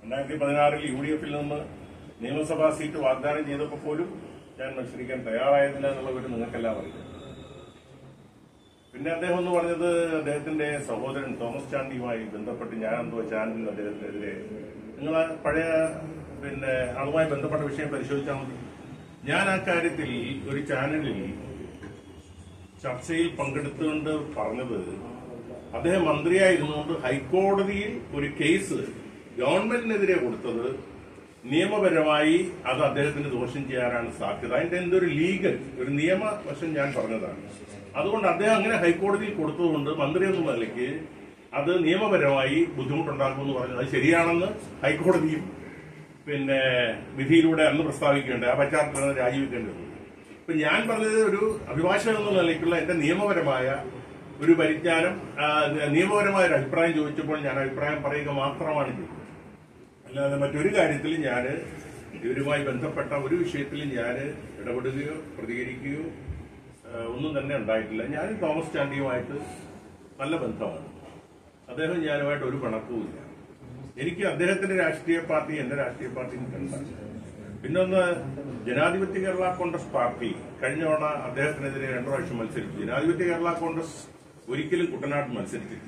രണ്ടായിരത്തി പതിനാറിൽ U D എഫിൽ നിന്ന് നിയമസഭാ സീറ്റ് വാഗ്ദാനം ചെയ്തപ്പോൾ പോലും ഞാൻ മത്സരിക്കാൻ തയ്യാറായതില്ല എന്നുള്ള ഒരു നിങ്ങൾക്കെല്ലാം അറിയാം പിന്നെ അദ്ദേഹം എന്ന് പറഞ്ഞത് അദ്ദേഹത്തിന്റെ സഹോദരൻ തോമസ് ചാണ്ടിയുമായി ബന്ധപ്പെട്ട് ഞാൻ എന്തോ ചാനലിൽ അദ്ദേഹത്തിനെതിരെ നിങ്ങൾ ആ പഴയ പിന്നെ അതുമായി ബന്ധപ്പെട്ട വിഷയം പരിശോധിച്ചാൽ മതി ഞാൻ ആ കാര്യത്തിൽ ഒരു ചാനലിൽ ചർച്ചയിൽ പങ്കെടുത്തുകൊണ്ട് പറഞ്ഞത് അദ്ദേഹം മന്ത്രിയായിരുന്നുകൊണ്ട് ഹൈക്കോടതിയിൽ ഒരു കേസ് ഗവൺമെന്റിനെതിരെ കൊടുത്തത് നിയമപരമായി അത് അദ്ദേഹത്തിന് ദോഷം ചെയ്യാനാണ് സാധ്യത അതിന്റെ എന്തൊരു ലീഗൽ ഒരു നിയമവശം ഞാൻ പറഞ്ഞതാണ് അതുകൊണ്ട് അദ്ദേഹം അങ്ങനെ ഹൈക്കോടതിയിൽ കൊടുത്തതുകൊണ്ട് മന്ത്രി എന്ന നിലയ്ക്ക് അത് നിയമപരമായി ബുദ്ധിമുട്ടുണ്ടാക്കുമെന്ന് പറഞ്ഞു അത് ശരിയാണെന്ന് ഹൈക്കോടതിയും പിന്നെ വിധിയിലൂടെ അന്ന് പ്രസ്താവിക്കേണ്ടത് ആ പശ്ചാത്തലത്തിൽ രാജിവെക്കേണ്ടത് ഇപ്പൊ ഞാൻ പറഞ്ഞത് ഒരു അഭിഭാഷകൻ എന്ന നിലയ്ക്കുള്ള എന്റെ നിയമപരമായ ഒരു പരിജ്ഞാനം ആ, നിയമപരമായ ഒരു അഭിപ്രായം ചോദിച്ചപ്പോൾ ഞാൻ അഭിപ്രായം പറയുക മാത്രമാണ് ചെയ്തത് അല്ലാതെ മറ്റൊരു കാര്യത്തിൽ ഞാൻ ഇവരുമായി ബന്ധപ്പെട്ട ഒരു വിഷയത്തിൽ ഞാൻ ഇടപെടുകയോ പ്രതികരിക്കുകയോ ആ, ഒന്നും തന്നെ ഉണ്ടായിട്ടില്ല ഞാൻ തോമസ് ചാണ്ടിയുമായിട്ട് നല്ല ബന്ധമാണ് അദ്ദേഹം ഞാനുമായിട്ട് ഒരു പിണക്കവുമില്ല എനിക്ക് അദ്ദേഹത്തിന്റെ രാഷ്ട്രീയ പാർട്ടി എന്റെ രാഷ്ട്രീയ പാർട്ടിയും കണ്ടാണ് പിന്നൊന്ന് ജനാധിപത്യ കേരള കോൺഗ്രസ് പാർട്ടി കഴിഞ്ഞ തവണ അദ്ദേഹത്തിനെതിരെ രണ്ടു പ്രാവശ്യം മത്സരിച്ചു ജനാധിപത്യ കേരള കോൺഗ്രസ് ഒരിക്കലും കുട്ടനാട് മത്സരിച്ചിട്ടില്ല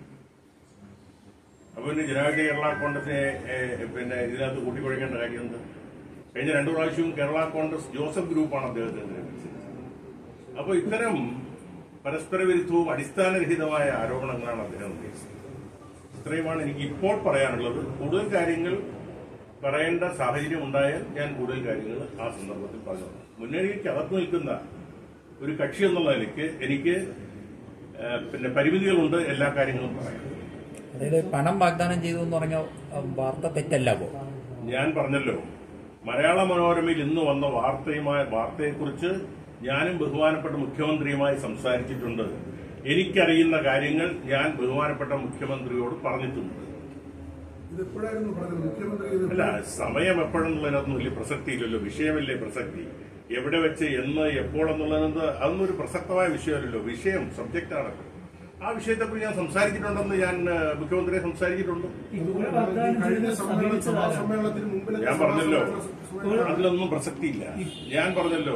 അപ്പൊ പിന്നെ ജനാധിപത്യ കേരള കോൺഗ്രസിനെ ഏഹ്, പിന്നെ ഇതിനകത്ത് കൂട്ടിക്കൊഴിക്കേണ്ട കാര്യം എന്ത് കഴിഞ്ഞ രണ്ടു പ്രാവശ്യവും കേരള കോൺഗ്രസ് ജോസഫ് ഗ്രൂപ്പാണ് അദ്ദേഹത്തിനെതിരെ മത്സരിച്ചത് അപ്പൊ ഇത്തരം പരസ്പര വിരുദ്ധവും അടിസ്ഥാനരഹിതമായ ആരോപണങ്ങളാണ് അദ്ദേഹം ഉന്നയിച്ചത് ഇത്രയുമാണ് എനിക്ക് ഇപ്പോൾ പറയാനുള്ളത് കൂടുതൽ കാര്യങ്ങൾ പറയേണ്ട സാഹചര്യം ഉണ്ടായാൽ ഞാൻ കൂടുതൽ കാര്യങ്ങൾ ആ സന്ദർഭത്തിൽ പറഞ്ഞു മുന്നണിക്ക് അകത്ത് നിൽക്കുന്ന ഒരു കക്ഷി എന്നുള്ള നിലയ്ക്ക് എനിക്ക് ആ, പിന്നെ പരിമിതികളുണ്ട് എല്ലാ കാര്യങ്ങളും പറയാം അതായത് പണം വാഗ്ദാനം ചെയ്തു എന്ന് പറഞ്ഞ അഹ്, വാർത്ത തെറ്റല്ല അപ്പോ ഞാൻ പറഞ്ഞല്ലോ മലയാള മനോരമയിൽ ഇന്ന് വന്ന വാർത്തയുമായ വാർത്തയെക്കുറിച്ച് ഞാനും ബഹുമാനപ്പെട്ട മുഖ്യമന്ത്രിയുമായി സംസാരിച്ചിട്ടുണ്ട് എനിക്കറിയുന്ന കാര്യങ്ങൾ ഞാൻ ബഹുമാനപ്പെട്ട മുഖ്യമന്ത്രിയോട് പറഞ്ഞിട്ടുണ്ട് ഇത് എപ്പോഴായിരുന്നു പറഞ്ഞത് മുഖ്യമന്ത്രി ഇത് അല്ല സമയം എപ്പോഴെന്നുള്ളതിനകത്തൊന്നും വലിയ പ്രസക്തിയില്ലല്ലോ വിഷയമല്ലേ പ്രസക്തി എവിടെ വെച്ച് എന്ന് എപ്പോൾ എന്നുള്ളത് അതൊന്നും ഒരു പ്രസക്തമായ വിഷയമല്ലല്ലോ വിഷയം സബ്ജക്റ്റാണ് ആ വിഷയത്തെക്കുറിച്ച് ഞാൻ സംസാരിച്ചിട്ടുണ്ടെന്ന് ഞാൻ ആ, മുഖ്യമന്ത്രിയെ സംസാരിച്ചിട്ടുണ്ട് കഴിഞ്ഞ സമ്മേളന സഭാ സമ്മേളനത്തിന് മുമ്പിലത്തെ ഞാൻ പറഞ്ഞല്ലോ സഭാ സമ്മേളന- അതിലൊന്നും പ്രസക്തിയില്ല ഞാൻ പറഞ്ഞല്ലോ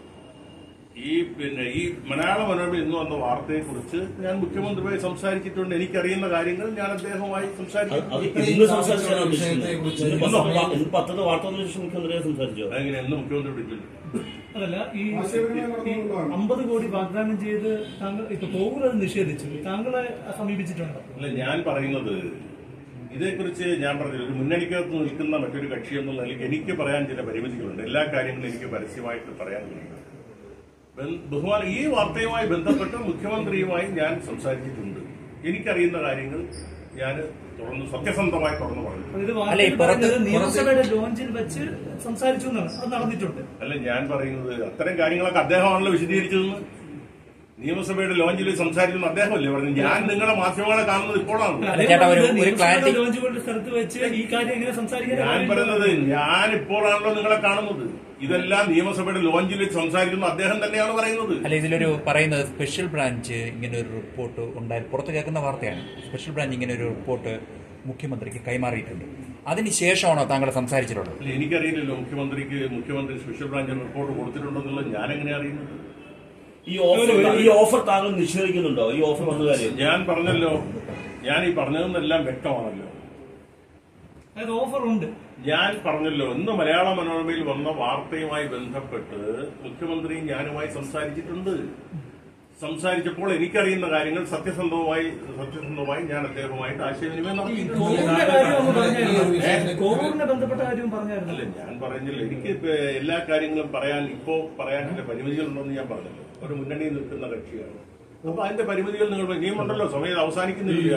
ഈ പിന്നെ ഈ മലയാള മനോരമ ഇന്ന് വന്ന വാർത്തയെക്കുറിച്ച് ഞാൻ മുഖ്യമന്ത്രിയുമായി സംസാരിച്ചിട്ടുണ്ട് എനിക്കറിയുന്ന കാര്യങ്ങൾ ഞാൻ അദ്ദേഹവുമായി അത് സംസാരിച്ചിട്ടുണ്ട് ഇന്ന് സംസാരിച്ചാണ് വിഷയത്തെക്കുറിച്ച് ഇന്ന് പത്ര- ഇന്ന് പത്രത്തിൽ വാർത്ത വന്നതിന് ശേഷം മുഖ്യമന്ത്രിയെ സംസാരിച്ചോ അതെങ്ങനെ എന്ന് മുഖ്യമന്ത്രി വിളിച്ചില്ല അതല്ല ഈ ആശയവിനിമയം നടന്നുകൊണ്ടാണ്. അമ്പത് കോടി വാഗ്ദാനം ചെയ്ത് താങ്കൾ ഇപ്പൊ കോവൂർ അത് നിഷേധിച്ചു താങ്കളെ സമീപിച്ചിട്ടുണ്ടോ അല്ല ഞാൻ പറയുന്നത് ഇതേക്കുറിച്ച് ഞാൻ പറഞ്ഞില്ല ഒരു മുന്നണിക്കകത്ത് നിൽക്കുന്ന മറ്റൊരു കക്ഷി എന്നുള്ള നിലയ്ക്ക് എനിക്ക് പറയാൻ ചില പരിമിതികളുണ്ട് എല്ലാ കാര്യങ്ങളും എനിക്ക് പരസ്യമായിട്ട് പറയാൻ കഴിയില്ല ബൻ- ബഹുമാനം ഈ വാർത്തയുമായി ബന്ധപ്പെട്ട് മുഖ്യമന്ത്രിയുമായി ഞാൻ സംസാരിച്ചിട്ടുണ്ട് എനിക്കറിയുന്ന കാര്യങ്ങൾ ഞാൻ തുറന്ന് സത്യസന്ധമായി തുറന്നു പറഞ്ഞു അപ്പൊ ഇത് അല്ല, ഈ വാർത്തയിൽ പുറത്ത് പറയുന്നത് നിയമസഭയുടെ ലോഞ്ചിൽ വെച്ച് സംസാരിച്ചു എന്നാണ് അത് നടന്നിട്ടുണ്ട് അല്ല ഞാൻ പറയുന്നത് അത്തരം കാര്യങ്ങളൊക്കെ അദ്ദേഹമാണല്ലോ വിശദീകരിച്ചതെന്ന് നിയമസഭയുടെ ലോഞ്ചിൽ സംസാരിക്കുന്ന അദ്ദേഹമല്ലേ പറഞ്ഞു ഞാൻ നിങ്ങളുടെ മാധ്യമങ്ങളെ കാണുന്നത് ഇപ്പോഴാണ് അതേ ചേട്ടാ, ഒരു- പറഞ്ഞത് ഒരു നിയമസഭയുടെ clarity- ലോഞ്ചുകളുടെ സ്ഥലത്ത് വെച്ച് ഈ കാര്യം എങ്ങനെ സംസാരിക്കാൻ ഞാൻ പറയുന്നത് ഞാൻ ഇപ്പോഴാണല്ലോ നിങ്ങളെ കാണുന്നത് ഇതെല്ലാം നിയമസഭയുടെ ലോഞ്ചിൽ വെച്ച് സംസാരിക്കുന്ന അദ്ദേഹം തന്നെയാണ് പറയുന്നത് അല്ല ഇതിലൊരു പറയുന്നത് സ്പെഷ്യൽ ബ്രാഞ്ച് ഇങ്ങനെ ഒരു റിപ്പോർട്ട് ഉണ്ടായി പുറത്ത് കേൾക്കുന്ന വാർത്തയാണ് സ്പെഷ്യൽ ബ്രാഞ്ച് ഇങ്ങനെ ഒരു റിപ്പോർട്ട് മുഖ്യമന്ത്രിക്ക് കൈമാറിയിട്ടുണ്ട് അതിനുശേഷമാണോ താങ്കൾ സംസാരിച്ചിട്ടുള്ളത് അല്ല, എനിക്കറിയില്ലല്ലോ മുഖ്യമന്ത്രിക്ക് മുഖ്യമന്ത്രി സ്പെഷ്യൽ ബ്രാഞ്ച് റിപ്പോർട്ട് കൊടുത്തിട്ടുണ്ടെന്നുള്ളത് ഞാൻ എങ്ങനെ അറിയുന്നത് ഈ ഓഫർ ഈ ഓഫർ താങ്കൾ നിഷേധിക്കുന്നുണ്ടോ ഈ ഓഫർ വന്ന കാര്യം ഞാൻ പറഞ്ഞല്ലോ ഞാൻ ഈ പറഞ്ഞതെന്നെല്ലാം വ്യക്തമാണല്ലോ അതായത് ഓഫർ ഉണ്ട് ഞാൻ പറഞ്ഞല്ലോ ഇന്ന് മലയാള മനോരമയിൽ വന്ന വാർത്തയുമായി ബന്ധപ്പെട്ട് മുഖ്യമന്ത്രിയും ഞാനുമായി സംസാരിച്ചിട്ടുണ്ട് സംസാരിച്ചപ്പോൾ എനിക്കറിയുന്ന കാര്യങ്ങൾ സത്യസന്ധമായി സത്യസന്ധമായി ഞാൻ അദ്ദേഹവുമായിട്ട് ആശയവിനിമയം നടത്തിയിട്ടുണ്ട് കോവൂരിന്റെ കാര്യം ഒന്ന് പറഞ്ഞായിരുന്നു ഏ? കോവൂരിനെ ബന്ധപ്പെട്ട കാര്യവും പറഞ്ഞായിരുന്നു അല്ല ഞാൻ പറഞ്ഞില്ല എനിക്ക് ഇപ്പൊ എല്ലാ കാര്യങ്ങളും പറയാൻ ഇപ്പോ പറയാൻ എന്റെ പരിമിതികളുണ്ടെന്ന് ഞാൻ പറഞ്ഞല്ലോ ഒരു മുന്നണിയിൽ നിൽക്കുന്ന കക്ഷിയാണ് അപ്പൊ അതിന്റെ പരിമിതികൾ നിങ്ങൾ ഇനിയുമുണ്ടല്ലോ സമയം അവസാനിക്കുന്നില്ല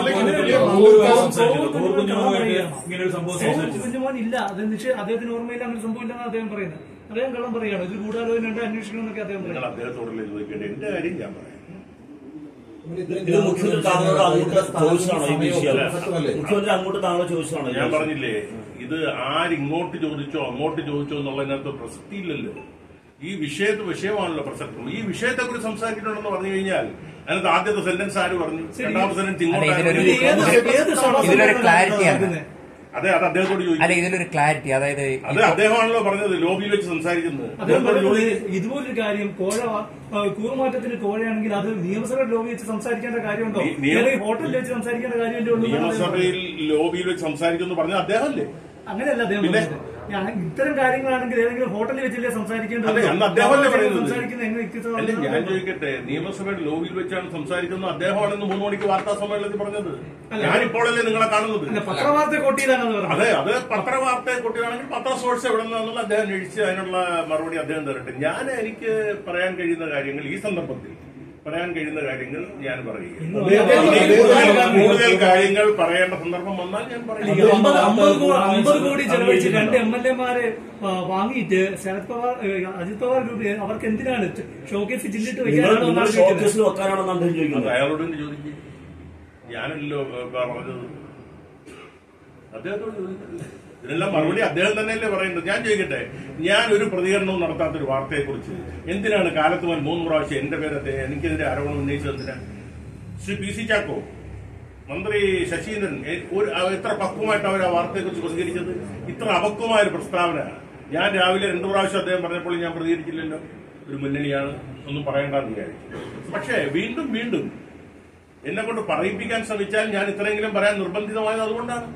ഇങ്ങനെ ഒരു സംഭവം കോവൂർ കുഞ്ഞുമോൻ ഇല്ല അത് നിഷേ അദ്ദേഹത്തിന് ഓർമ്മയില്ല അങ്ങനെ സംഭവമില്ലെന്നാണ് അദ്ദേഹം പറയുന്നത് അദ്ദേഹം കള്ളം പറയുകയാണ് ഇത് ഗൂഢാലോചന ഉണ്ട് അന്വേഷിക്കണം എന്നൊക്കെ അദ്ദേഹം നിങ്ങൾ പറയുന്നത് അദ്ദേഹത്തോടല്ലേ ചോദിക്കേണ്ടത് എന്റെ കാര്യം ഞാൻ പറയാം ഇത് മുഖ്യമന്ത്രി താങ്കളോട് അങ്ങോട്ട് ചോദിച്ചതാണോ ഈ വിഷയം പ്രസക്തമല്ലേ? മുഖ്യമന്ത്രി അങ്ങോട്ട് താങ്കളെ ചോദിച്ചതാണോ ഈ ഞാൻ വിഷയം? പറഞ്ഞില്ലേ ഇത് ആരിങ്ങോട്ട് ചോദിച്ചോ അങ്ങോട്ട് ചോദിച്ചോ എന്നുള്ളതിനകത്ത് പ്രസക്തിയില്ലല്ലോ ഈ വിഷയത്ത് വിഷയമാണല്ലോ പ്രസക്തം ഈ വിഷയത്തെ കുറിച്ച് സംസാരിച്ചിട്ടുണ്ടെന്ന് പറഞ്ഞു കഴിഞ്ഞാൽ അതിനകത്ത് ആദ്യത്തെ സെന്റൻസ് ആര് പറഞ്ഞു രണ്ടാമത്തെ സെന്റൻസ് അല്ല, ഇങ്ങോട്ട് ആര് ഇതിലൊരു- പറഞ്ഞു? ഇത് ഏത് ഏത് സഭ ഇതിലൊരു സമ്മേളനമാണ് clarity ആണ്. നടക്കുന്നത്? അതെ അത് അദ്ദേഹത്തോട് അല്ല ചോദിക്കും ഇതിലൊരു ക്ലാരിറ്റി അതായത് അത് അദ്ദേഹമാണല്ലോ പറഞ്ഞത് ലോബിയിൽ വെച്ച് സംസാരിക്കുന്നത് അദ്ദേഹം അദ്ദേഹത്തോട് പറയുന്നത് ചോദിക്കും ഇതുപോലൊരു കാര്യം കോഴ ആ, കൂറുമാറ്റത്തിന് കോഴയാണെങ്കിൽ അത് നിയമസഭയുടെ ലോബി വെച്ച് സംസാരിക്കേണ്ട കാര്യമുണ്ടോ നി- നിയമ- അല്ലെങ്കിൽ ഹോട്ടലിൽ വെച്ച് സംസാരിക്കേണ്ട കാര്യമല്ലേ ഉള്ളൂ എന്നാണ് അദ്ദേഹം നിയമസഭയിൽ ലോബിയിൽ വെച്ച് സംസാരിക്കുന്നു പറഞ്ഞ അദ്ദേഹമല്ലേ അങ്ങനെയല്ല അദ്ദേഹം പിന്നെ? പറഞ്ഞത് ഞാൻ ഇത്തരം കാര്യങ്ങളാണെങ്കിൽ ഏതെങ്കിലും ഹോട്ടലിൽ വെച്ചല്ലേ സംസാരിക്കേണ്ടത് അതെ അന്ന് അദ്ദേഹമല്ലേ പറയുന്നത് സംസാരിക്കുന്നത് എങ്ങനെ അല്ല വ്യക്തിത്വം ഞാൻ ചോദിക്കട്ടെ നിയമസഭയുടെ ലോബിയിൽ വെച്ചാണ് സംസാരിക്കുന്നത് അദ്ദേഹമാണെന്ന് മൂന്ന് മണിക്ക് വാർത്താ സമ്മേളനത്തിൽ പറഞ്ഞത് ഞാനിപ്പോഴല്ലേ നിങ്ങളെ കാണുന്നത് അല്ല പത്രവാർത്ത കോട്ട് ചെയ്താണെന്ന് പറഞ്ഞത് അതെ അത് പത്രവാർത്തയെ കുട്ടിയാണെങ്കിൽ പത്ര സോഴ്സ് എവിടെ നിന്നാണെന്നുള്ള അദ്ദേഹം അന്വേഷിച്ച് അതിനുള്ള മറുപടി അദ്ദേഹം തരട്ടെ ഞാൻ എനിക്ക് പറയാൻ കഴിയുന്ന കാര്യങ്ങൾ ഈ സന്ദർഭത്തിൽ പറയാൻ കഴിയുന്ന കാര്യങ്ങൾ ഞാൻ പറയുകയും കൂടുതൽ കാര്യങ്ങൾ പറയേണ്ട സന്ദർഭം വന്നാൽ ഞാൻ ഈ പറയും അമ്പത് അമ്പത് കോ- അമ്പത് കോടി ചെലവഴിച്ച് രണ്ട് എം എൽ എമാരെ വാങ്ങിയിട്ട് ശരത് പവാർ ഏ, അജിത് പവാർ ഗ്രൂപ്പ് അവർക്ക് എന്തിനാണ് ഷോക്കേസ് ജില്ലിട്ട് നിങ്ങൾ വെക്കാനാണോ നിങ്ങൾ എന്നാണ് ചോദിക്കുന്നത്. ഷോക്കേസിൽ വെക്കാനാണെന്ന് അദ്ദേഹം അത് ചോദിക്കുന്നത് അയാളോട് തന്നെ ചോദിക്കും ഞാനല്ലോ ഏ, പറഞ്ഞത് അദ്ദേഹത്തോട് ചോദിക്കില്ല ഇതിനെല്ലാം മറുപടി അദ്ദേഹം തന്നെയല്ലേ പറയുന്നത് ഞാൻ ചോദിക്കട്ടെ ഞാൻ ഒരു പ്രതികരണവും നടത്താത്ത ഒരു വാർത്തയെ കുറിച്ച് എന്തിനാണ് കാലത്തുവാൻ മൂന്ന് പ്രാവശ്യം എന്റെ പേരത്തെ എനിക്കെതിരെ ആരോപണം ഉന്നയിച്ചത് എന്തിനാ ശ്രീ പി സി ചാക്കോ മന്ത്രി ശശീന്ദ്രൻ എ- ഒരു അവ- എത്ര പക്വമായിട്ട് അവർ ആ വാർത്തയെക്കുറിച്ച് പ്രതികരിച്ചത് ഇത്ര അപക്വമായ ഒരു പ്രസ്താവന ഞാൻ രാവിലെ രണ്ടു പ്രാവശ്യം അദ്ദേഹം പറഞ്ഞപ്പോൾ ഞാൻ പ്രതികരിച്ചില്ലല്ലോ ഒരു മുന്നണിയാണ് ഒന്നും പറയേണ്ടെന്ന് വിചാരിച്ചു പക്ഷേ വീണ്ടും വീണ്ടും എന്നെ കൊണ്ട് പറയിപ്പിക്കാൻ ശ്രമിച്ചാൽ ഞാൻ ഇത്രയെങ്കിലും പറയാൻ നിർബന്ധിതമായത് അതുകൊണ്ടാണ്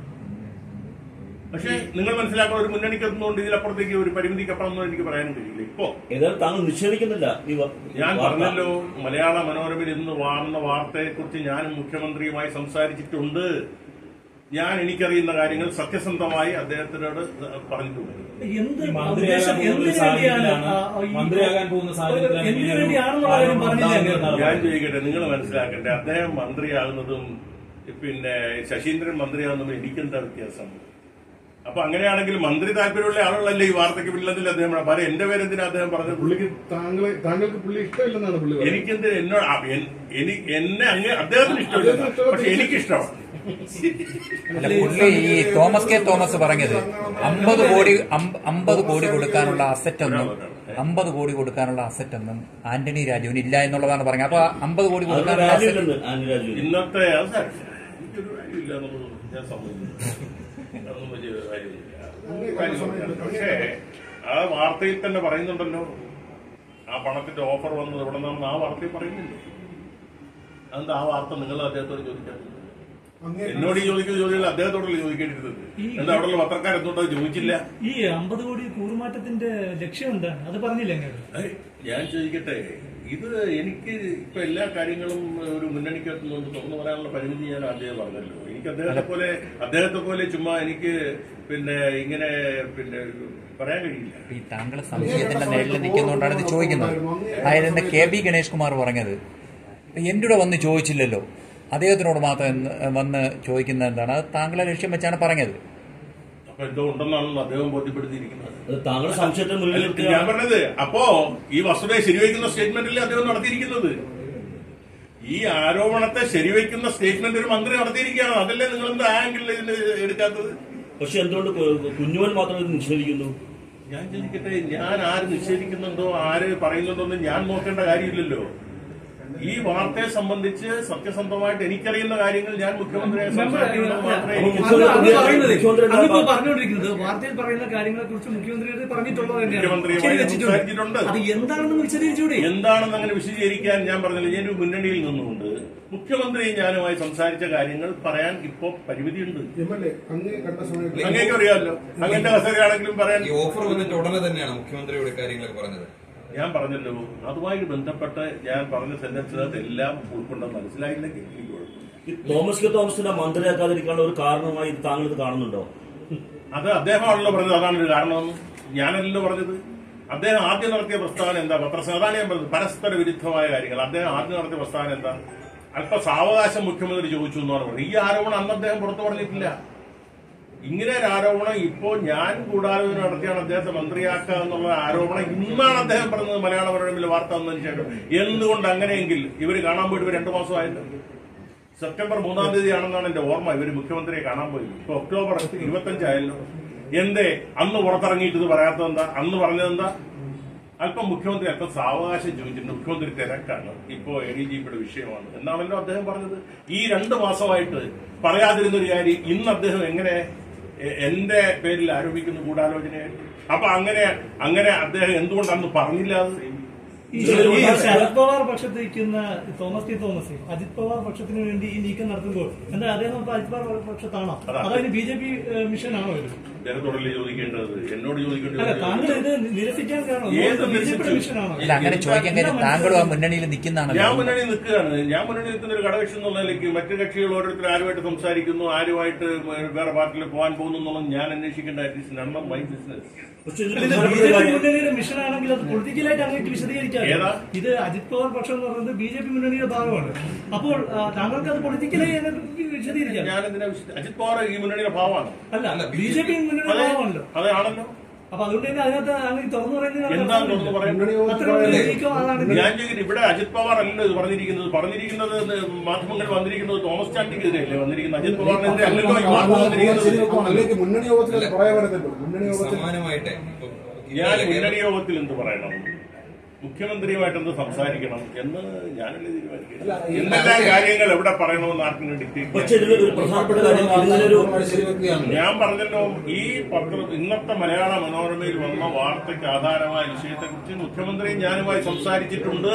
പക്ഷേ നിങ്ങൾ മനസ്സിലാക്കുന്ന ഒരു മുന്നണിക്കെത്തുന്നതുകൊണ്ട് ഇതിലപ്പുറത്തേക്ക് ഒരു പരിമിതിക്കപ്പുറമൊന്നും എനിക്ക് പറയാനും കഴിയില്ല ഇപ്പോ ഏതായാലും താങ്കൾ നിഷേധിക്കുന്നില്ല ഈ വ- ഞാൻ വാർത്ത. പറഞ്ഞല്ലോ മലയാള മനോരമയിൽ ഇന്ന് വാർന്ന വാർത്തയെക്കുറിച്ച് ഞാനും മുഖ്യമന്ത്രിയുമായി സംസാരിച്ചിട്ടുണ്ട് ഞാൻ എനിക്കറിയുന്ന കാര്യങ്ങൾ സത്യസന്ധമായി അദ്ദേഹത്തിനോട് പറഞ്ഞിട്ടുണ്ട് എന്ത് ഈ മന്ത്രിയാകാൻ ഉദ്ദേശം പോകുന്ന എന്തിനു ഒരു വേണ്ടിയാണ് സാഹചര്യത്തിലാണ് ആ, ഈ- മന്ത്രിയാകാൻ പോകുന്ന സാഹചര്യത്തിലാണ് എന്തിനു ഇങ്ങനെ ഒരു വേണ്ടിയാണെന്നുള്ള കാര്യം പറഞ്ഞില്ല ആരോപണം അങ്ങ്. ഞാൻ ചോദിക്കട്ടെ നിങ്ങൾ മനസ്സിലാക്കട്ടെ അദ്ദേഹം മന്ത്രിയാകുന്നതും പിന്നെ ശശീന്ദ്രൻ മന്ത്രിയാകുന്നതും എനിക്കെന്താ വ്യത്യാസം അപ്പൊ അങ്ങനെയാണെങ്കിൽ മന്ത്രി താല്പര്യമുള്ള ആളുകളല്ലേ ഈ വാർത്തയ്ക്ക് പിന്നിലെന്നില്ല അദ്ദേഹം പറ എന്റെ പേരെന്തിനാ അദ്ദേഹം പറഞ്ഞത് പുള്ളിക്ക് താങ്കളെ താങ്കൾക്ക് പുള്ളി ഇഷ്ടമില്ലെന്നാണ് പുള്ളി പറയുന്നത്. എനിക്കെന്ത് എന്നോട് ആ, എൻ- എനി- എന്നെ അങ്ങ് അദ്ദേഹത്തിന് ഇഷ്ടമില്ല പക്ഷെ എനിക്കിഷ്ടമാണ് അല്ല പുള്ളി ഈ തോമസ് കെ തോമസ് പറഞ്ഞത് അമ്പത് കോടി അമ്പ- അമ്പത് കോടി കൊടുക്കാനുള്ള അസറ്റ് ഒന്നും അമ്പത് കോടി കൊടുക്കാനുള്ള അസറ്റ് ഒന്നും ആന്റണി രാജുവിന് ഇല്ല എന്നുള്ളതാണ് പറഞ്ഞത് അപ്പൊ അമ്പത് കോടി അതിന് കൊടുക്കാനുള്ള വാല്യൂ asset- ഇല്ലെന്ന് ആന്റണി രാജുവിന് ഇന്നത്തെ അത് സാരമില്ല. എനിക്കൊരു value ഇല്ല എന്നുള്ളത് ഞാൻ സമ്മതിക്കുന്നു അതൊന്നും വലിയ കാര്യമില്ല കാര്യമില്ല. പക്ഷേ ആ വാർത്തയിൽ തന്നെ പറയുന്നുണ്ടല്ലോ ആ പണത്തിന്റെ ഓഫർ വന്നത് എവിടെ നിന്നാണെന്ന് ആ വാർത്തയിൽ പറയുന്നില്ലേ അതെന്താ ആ വാർത്ത നിങ്ങൾ അദ്ദേഹത്തോട് ചോദിക്കാത്തത് അങ്ങേ എന്നോട് ഈ ചോദിക്കുന്ന ചോദ്യങ്ങൾ അദ്ദേഹത്തോടല്ലേ ചോദിക്കേണ്ടിരുന്നത് എന്താ അവിടെയുള്ള പത്രക്കാർ എന്തുകൊണ്ടോ ചോദിച്ചില്ല ഈ അമ്പത് കോടി കൂറുമാറ്റത്തിന്റെ ലക്ഷ്യം എന്താണ് അത് പറഞ്ഞില്ല എങ്ങനെ ഏയ്, ഞാൻ ചോദിക്കട്ടെ ഇത് എനിക്ക് ഇപ്പൊ എല്ലാ കാര്യങ്ങളും ഒരു മുന്നണിക്കകത്തുനിന്ന് തുറന്നു പറയാനുള്ള പരിമിതി ഞാൻ ആദ്യം പറഞ്ഞല്ലോ എനിക്ക് അദ്ദേഹത്തെ പോലെ അദ്ദേഹത്തെ പോലെ ചുമ്മാ എനിക്ക് പിന്നെ ഇങ്ങനെ പിന്നെ പറയാൻ കഴിയില്ല ഈ താങ്കൾ സംശയത്തിന്റെ നേരിൽ നിൽക്കുന്നതുകൊണ്ടാണ് ഇത് ചോദിക്കുന്നത് അതായത് ഇന്ന് കെ ബി ഗണേഷ് കുമാർ പറഞ്ഞത് എന്റെ കൂടെ വന്ന് ചോദിച്ചില്ലല്ലോ അദ്ദേഹത്തിനോട് മാത്രം എന്ന് വന്ന് ചോദിക്കുന്നത് എന്താണ് അത് താങ്കളെ ലക്ഷ്യം വെച്ചാണ് പറഞ്ഞത് അപ്പൊ എന്തോ ഉണ്ടെന്നാണല്ലോ അദ്ദേഹം ബോധ്യപ്പെടുത്തിയിരിക്കുന്നത് അത് താങ്കളുടെ സംശയത്തിന് മുന്നിൽ അല്ല, നിർത്തിയ ഞാൻ പറഞ്ഞത് അപ്പോ ഈ വസ്തുതയെ ശരിവയ്ക്കുന്ന സ്റ്റേറ്റ്മെന്റിൽ അദ്ദേഹം നടത്തിയിരിക്കുന്നത് ഈ ആരോപണത്തെ ശരിവയ്ക്കുന്ന സ്റ്റേറ്റ്മെന്റ് ഒരു മന്ത്രി നടത്തിയിരിക്കുകയാണ് അതല്ലേ നിങ്ങൾ എന്താ ആംഗിളിൽ ഇതിന് എടുക്കാത്തത് പക്ഷെ എന്തുകൊണ്ട് കു- കുഞ്ഞുമോൻ മാത്രം ഇത് നിഷേധിക്കുന്നു ഞാൻ ചോദിക്കട്ടെ ഞാൻ ആര് നിഷേധിക്കുന്നുണ്ടോ ആര് പറയുന്നുണ്ടോ എന്ന് ഞാൻ നോക്കേണ്ട കാര്യമില്ലല്ലോ ഈ വാർത്തയെ സംബന്ധിച്ച് സത്യസന്ധമായിട്ട് എനിക്കറിയുന്ന കാര്യങ്ങൾ ഞാൻ മുഖ്യമന്ത്രിയെ സംസാരിക്കുന്നത് മാത്രമേ എനിക്ക് അന്ന് അന്ന് പറയുന്നത് മുഖ്യമന്ത്രി അന്നിപ്പോ പറഞ്ഞുകൊണ്ടിരിക്കുന്നത് വാർത്തയിൽ പറയുന്ന കാര്യങ്ങളെ കുറിച്ച് മുഖ്യമന്ത്രി അത് പറഞ്ഞിട്ടുള്ളത് തന്നെയാണ് മുഖ്യമന്ത്രിയുമായി ശരി വെച്ചിട്ടുണ്ട്. സംസാരിച്ചിട്ടുണ്ട്. അത് എന്താണെന്ന് വിശദീകരിച്ചൂടെ എന്താണെന്ന് അങ്ങനെ വിശദീകരിക്കാൻ ഞാൻ പറഞ്ഞില്ല ഞാൻ ഒരു മുന്നണിയിൽ നിന്നുകൊണ്ട് മുഖ്യമന്ത്രി ഞാനുമായി സംസാരിച്ച കാര്യങ്ങൾ പറയാൻ ഇപ്പോ പരിമിതിയുണ്ട് എം എൽ എ അങ്ങ് കണ്ട സമയത്ത് അങ്ങേക്ക് അറിയാമല്ലോ അങ്ങന്റെ കസേരയാണെങ്കിലും പറയാൻ ഈ ഓഫർ വന്നിട്ട് ഉടനെ തന്നെയാണ് മുഖ്യമന്ത്രിയോട് കാര്യങ്ങളൊക്കെ പറഞ്ഞത് ഞാൻ പറഞ്ഞല്ലോ അതുമായി ബന്ധപ്പെട്ട് ഞാൻ പറഞ്ഞ സെന്റൻസിനകത്ത് എല്ലാം ഉൾക്കൊണ്ടെന്ന് മനസ്സിലായില്ലെങ്കിൽ എനിക്ക് കുഴപ്പമില്ല ഈ തോമസ് കെ തോമസിനെ മന്ത്രിയാക്കാതിരിക്കാനുള്ള ഒരു കാരണമായി ഇത് താങ്കൾ ഇത് കാണുന്നുണ്ടോ അത് അദ്ദേഹമാണല്ലോ പറഞ്ഞത് അതാണ് ഒരു കാരണമെന്ന് ഞാനല്ലല്ലോ പറഞ്ഞത് അദ്ദേഹം ആദ്യം നടത്തിയ പ്രസ്താവന എന്താ പത്രസ അതാണ് ഞാൻ പറഞ്ഞത് പരസ്പര വിരുദ്ധമായ കാര്യങ്ങൾ അദ്ദേഹം ആദ്യം നടത്തിയ പ്രസ്താവന എന്താ അല്പ സാവകാശം മുഖ്യമന്ത്രി ചോദിച്ചു എന്നാണ് പറഞ്ഞത് ഈ ആരോപണം അന്ന് അദ്ദേഹം പുറത്തു പറഞ്ഞിട്ടില്ല ഇങ്ങനെ ഒരു ആരോപണം ഇപ്പോ ഞാൻ ഗൂഢാലോചന നടത്തിയാണ് അദ്ദേഹത്തെ മന്ത്രിയാക്കുക എന്നുള്ള ആരോപണം ഇന്നാണ് അദ്ദേഹം പറഞ്ഞത് മലയാള മനോരമയിൽ വാർത്ത വന്നതിന് ശേഷം എന്തുകൊണ്ട് അങ്ങനെയെങ്കിൽ ഇവർ കാണാൻ പോയിട്ട് ഇവർ രണ്ടു മാസമായല്ലോ സെപ്റ്റംബർ മൂന്നാം തീയതി ആണെന്നാണ് എന്റെ ഓർമ്മ ഇവര് മുഖ്യമന്ത്രിയെ കാണാൻ പോയി ഇപ്പൊ ഒക്ടോബർ ഇരുപത്തഞ്ചായല്ലോ എന്തേ അന്ന് പുറത്തിറങ്ങിയിട്ട് ഇത് പറയാത്തതെന്താ അന്ന് പറഞ്ഞതെന്താ അല്പം മുഖ്യമന്ത്രി അല്പം സാവകാശം ചോദിച്ചിട്ടുണ്ട് മുഖ്യമന്ത്രി തിരക്കാണ് ഇപ്പോ എ ഡി ജി പിയുടെ വിഷയമാണ് എന്നാണല്ലോ അദ്ദേഹം പറഞ്ഞത് ഈ രണ്ട് മാസമായിട്ട് പറയാതിരുന്ന ഒരു കാര്യം ഇന്ന് അദ്ദേഹം എങ്ങനെ എ- എന്റെ പേരിൽ ആരോപിക്കുന്ന ഗൂഢാലോചനയായിട്ട് അപ്പൊ അങ്ങനെ അങ്ങനെ അദ്ദേഹം എന്തുകൊണ്ട് അന്ന് പറഞ്ഞില്ല അത് ഈ ഈ ശരത് പവാർ പക്ഷത്ത് നിൽക്കുന്ന തോമസ് കെ തോമസ് അജിത് പവാർ പക്ഷത്തിന് വേണ്ടി ഈ നീക്കം നടത്തുമ്പോൾ എന്താ അദ്ദേഹം ഇപ്പൊ അജിത് പവാർ പക്ഷത്താണോ അതാ. അതായത് ബി ജെ പി മിഷനാണോ ഇത് അദ്ദേഹത്തോടല്ലേ ചോദിക്കേണ്ടത് എന്നോട് അല്ല ചോദിക്കേണ്ടത് താങ്കൾ ഇത് നിരസിക്കാൻ കാരണം ഏത് ബി ജെ പിയുടെ നിരസിച്ചു? മിഷനാണോ അല്ല അങ്ങനെ ചോദിക്കാൻ കാര്യം താങ്കളും ആ മുന്നണിയിൽ ഞാൻ നിൽക്കുന്നതാണല്ലോ മുന്നണി നിൽക്കുകയാണ് ഞാൻ മുന്നണി നിൽക്കുന്ന ഒരു ഘടകകക്ഷി എന്നുള്ള നിലയ്ക്ക് മറ്റു കക്ഷികൾ ഓരോരുത്തർ ആരുമായിട്ട് സംസാരിക്കുന്നു ആരുമായിട്ട് വേറെ പാർട്ടിയിൽ പോകാൻ പോകുന്നു എന്നുള്ളത് ഞാൻ അന്വേഷിക്കേണ്ട നൺ ഓഫ് മൈ ബിസിനസ് പക്ഷെ ഇതിൽ ഇത് ബി പ്രധാനപ്പെട്ട ജെ പി കാര്യം മുന്നണിയുടെ മിഷനാണെങ്കിൽ അത് പൊളിറ്റിക്കലായിട്ട് അങ്ങേക്ക് വിശദീകരിക്കാം ഏതാ? ഇത് അജിത് പവാർ പക്ഷം എന്ന് പറയുന്നത് ബി ജെ പി മുന്നണിയുടെ ഭാഗമാണ് അപ്പോൾ ആ, താങ്കൾക്ക് അത് പൊളിറ്റിക്കലായി അതിനെ വിശദീകരിക്കാം ഞാൻ എന്തിനാ വിശ- അജിത് പവാർ ഈ മുന്നണിയുടെ ഭാവമാണ് അല്ല ബി ജെ പി മുന്നണിയുടെ അതെ ഭാഗമാണല്ലോ അതാണല്ലോ അപ്പൊ അതുകൊണ്ട് തന്നെ അതിനകത്ത് അങ്ങനെ തുറന്നു എന്താ തുറന്ന് പറയുന്നത് പറയുന്നത് ഞാൻ ചോദിക്കുന്നത് ഇവിടെ അജിത് പവാർ അല്ലല്ലോ ഇത് പറഞ്ഞിരിക്കുന്നത് പറഞ്ഞിരിക്കുന്നത് ഇത് മാധ്യമങ്ങളിൽ വന്നിരിക്കുന്നത് തോമസ് ചാണ്ടിക്കെതിരെയല്ലേ വന്നിരിക്കുന്നത് അജിത് പവാറിനെതിരെ അല്ലല്ലോ ഈ വാർത്ത വന്നിരിക്കുന്നത് അല്ലെങ്കിൽ മുന്നണി യോഗത്തിൽ അത് പറയാൻ പറ്റത്തില്ല മുന്നണി യോഗത്തിൽ സമാനമായിട്ടെ ഇപ്പൊ ഞാൻ ഇന്നലെ മുന്നണി യോഗത്തിൽ എന്ത് പറയണം മുഖ്യമന്ത്രിയുമായിട്ട് എന്ത് സംസാരിക്കണം എന്ന് ഞാനല്ലേ തീരുമാനിക്കുന്നത് എന്തെല്ലാം കാര്യങ്ങൾ എവിടെ പറയണമെന്ന് ആർക്കും ഡിക്റ്റേറ്റ് പക്ഷെ ഇതിൽ ഒരു പ്രധാനപ്പെട്ട കാര്യം ഇതിനൊരു ശരിവെക്കുകയാണ് ഞാൻ പറഞ്ഞല്ലോ ഈ പത്ര ഇന്നത്തെ മലയാള മനോരമയിൽ വന്ന വാർത്തയ്ക്ക് ആധാരമായ വിഷയത്തെക്കുറിച്ച് മുഖ്യമന്ത്രിയും ഞാനുമായി സംസാരിച്ചിട്ടുണ്ട്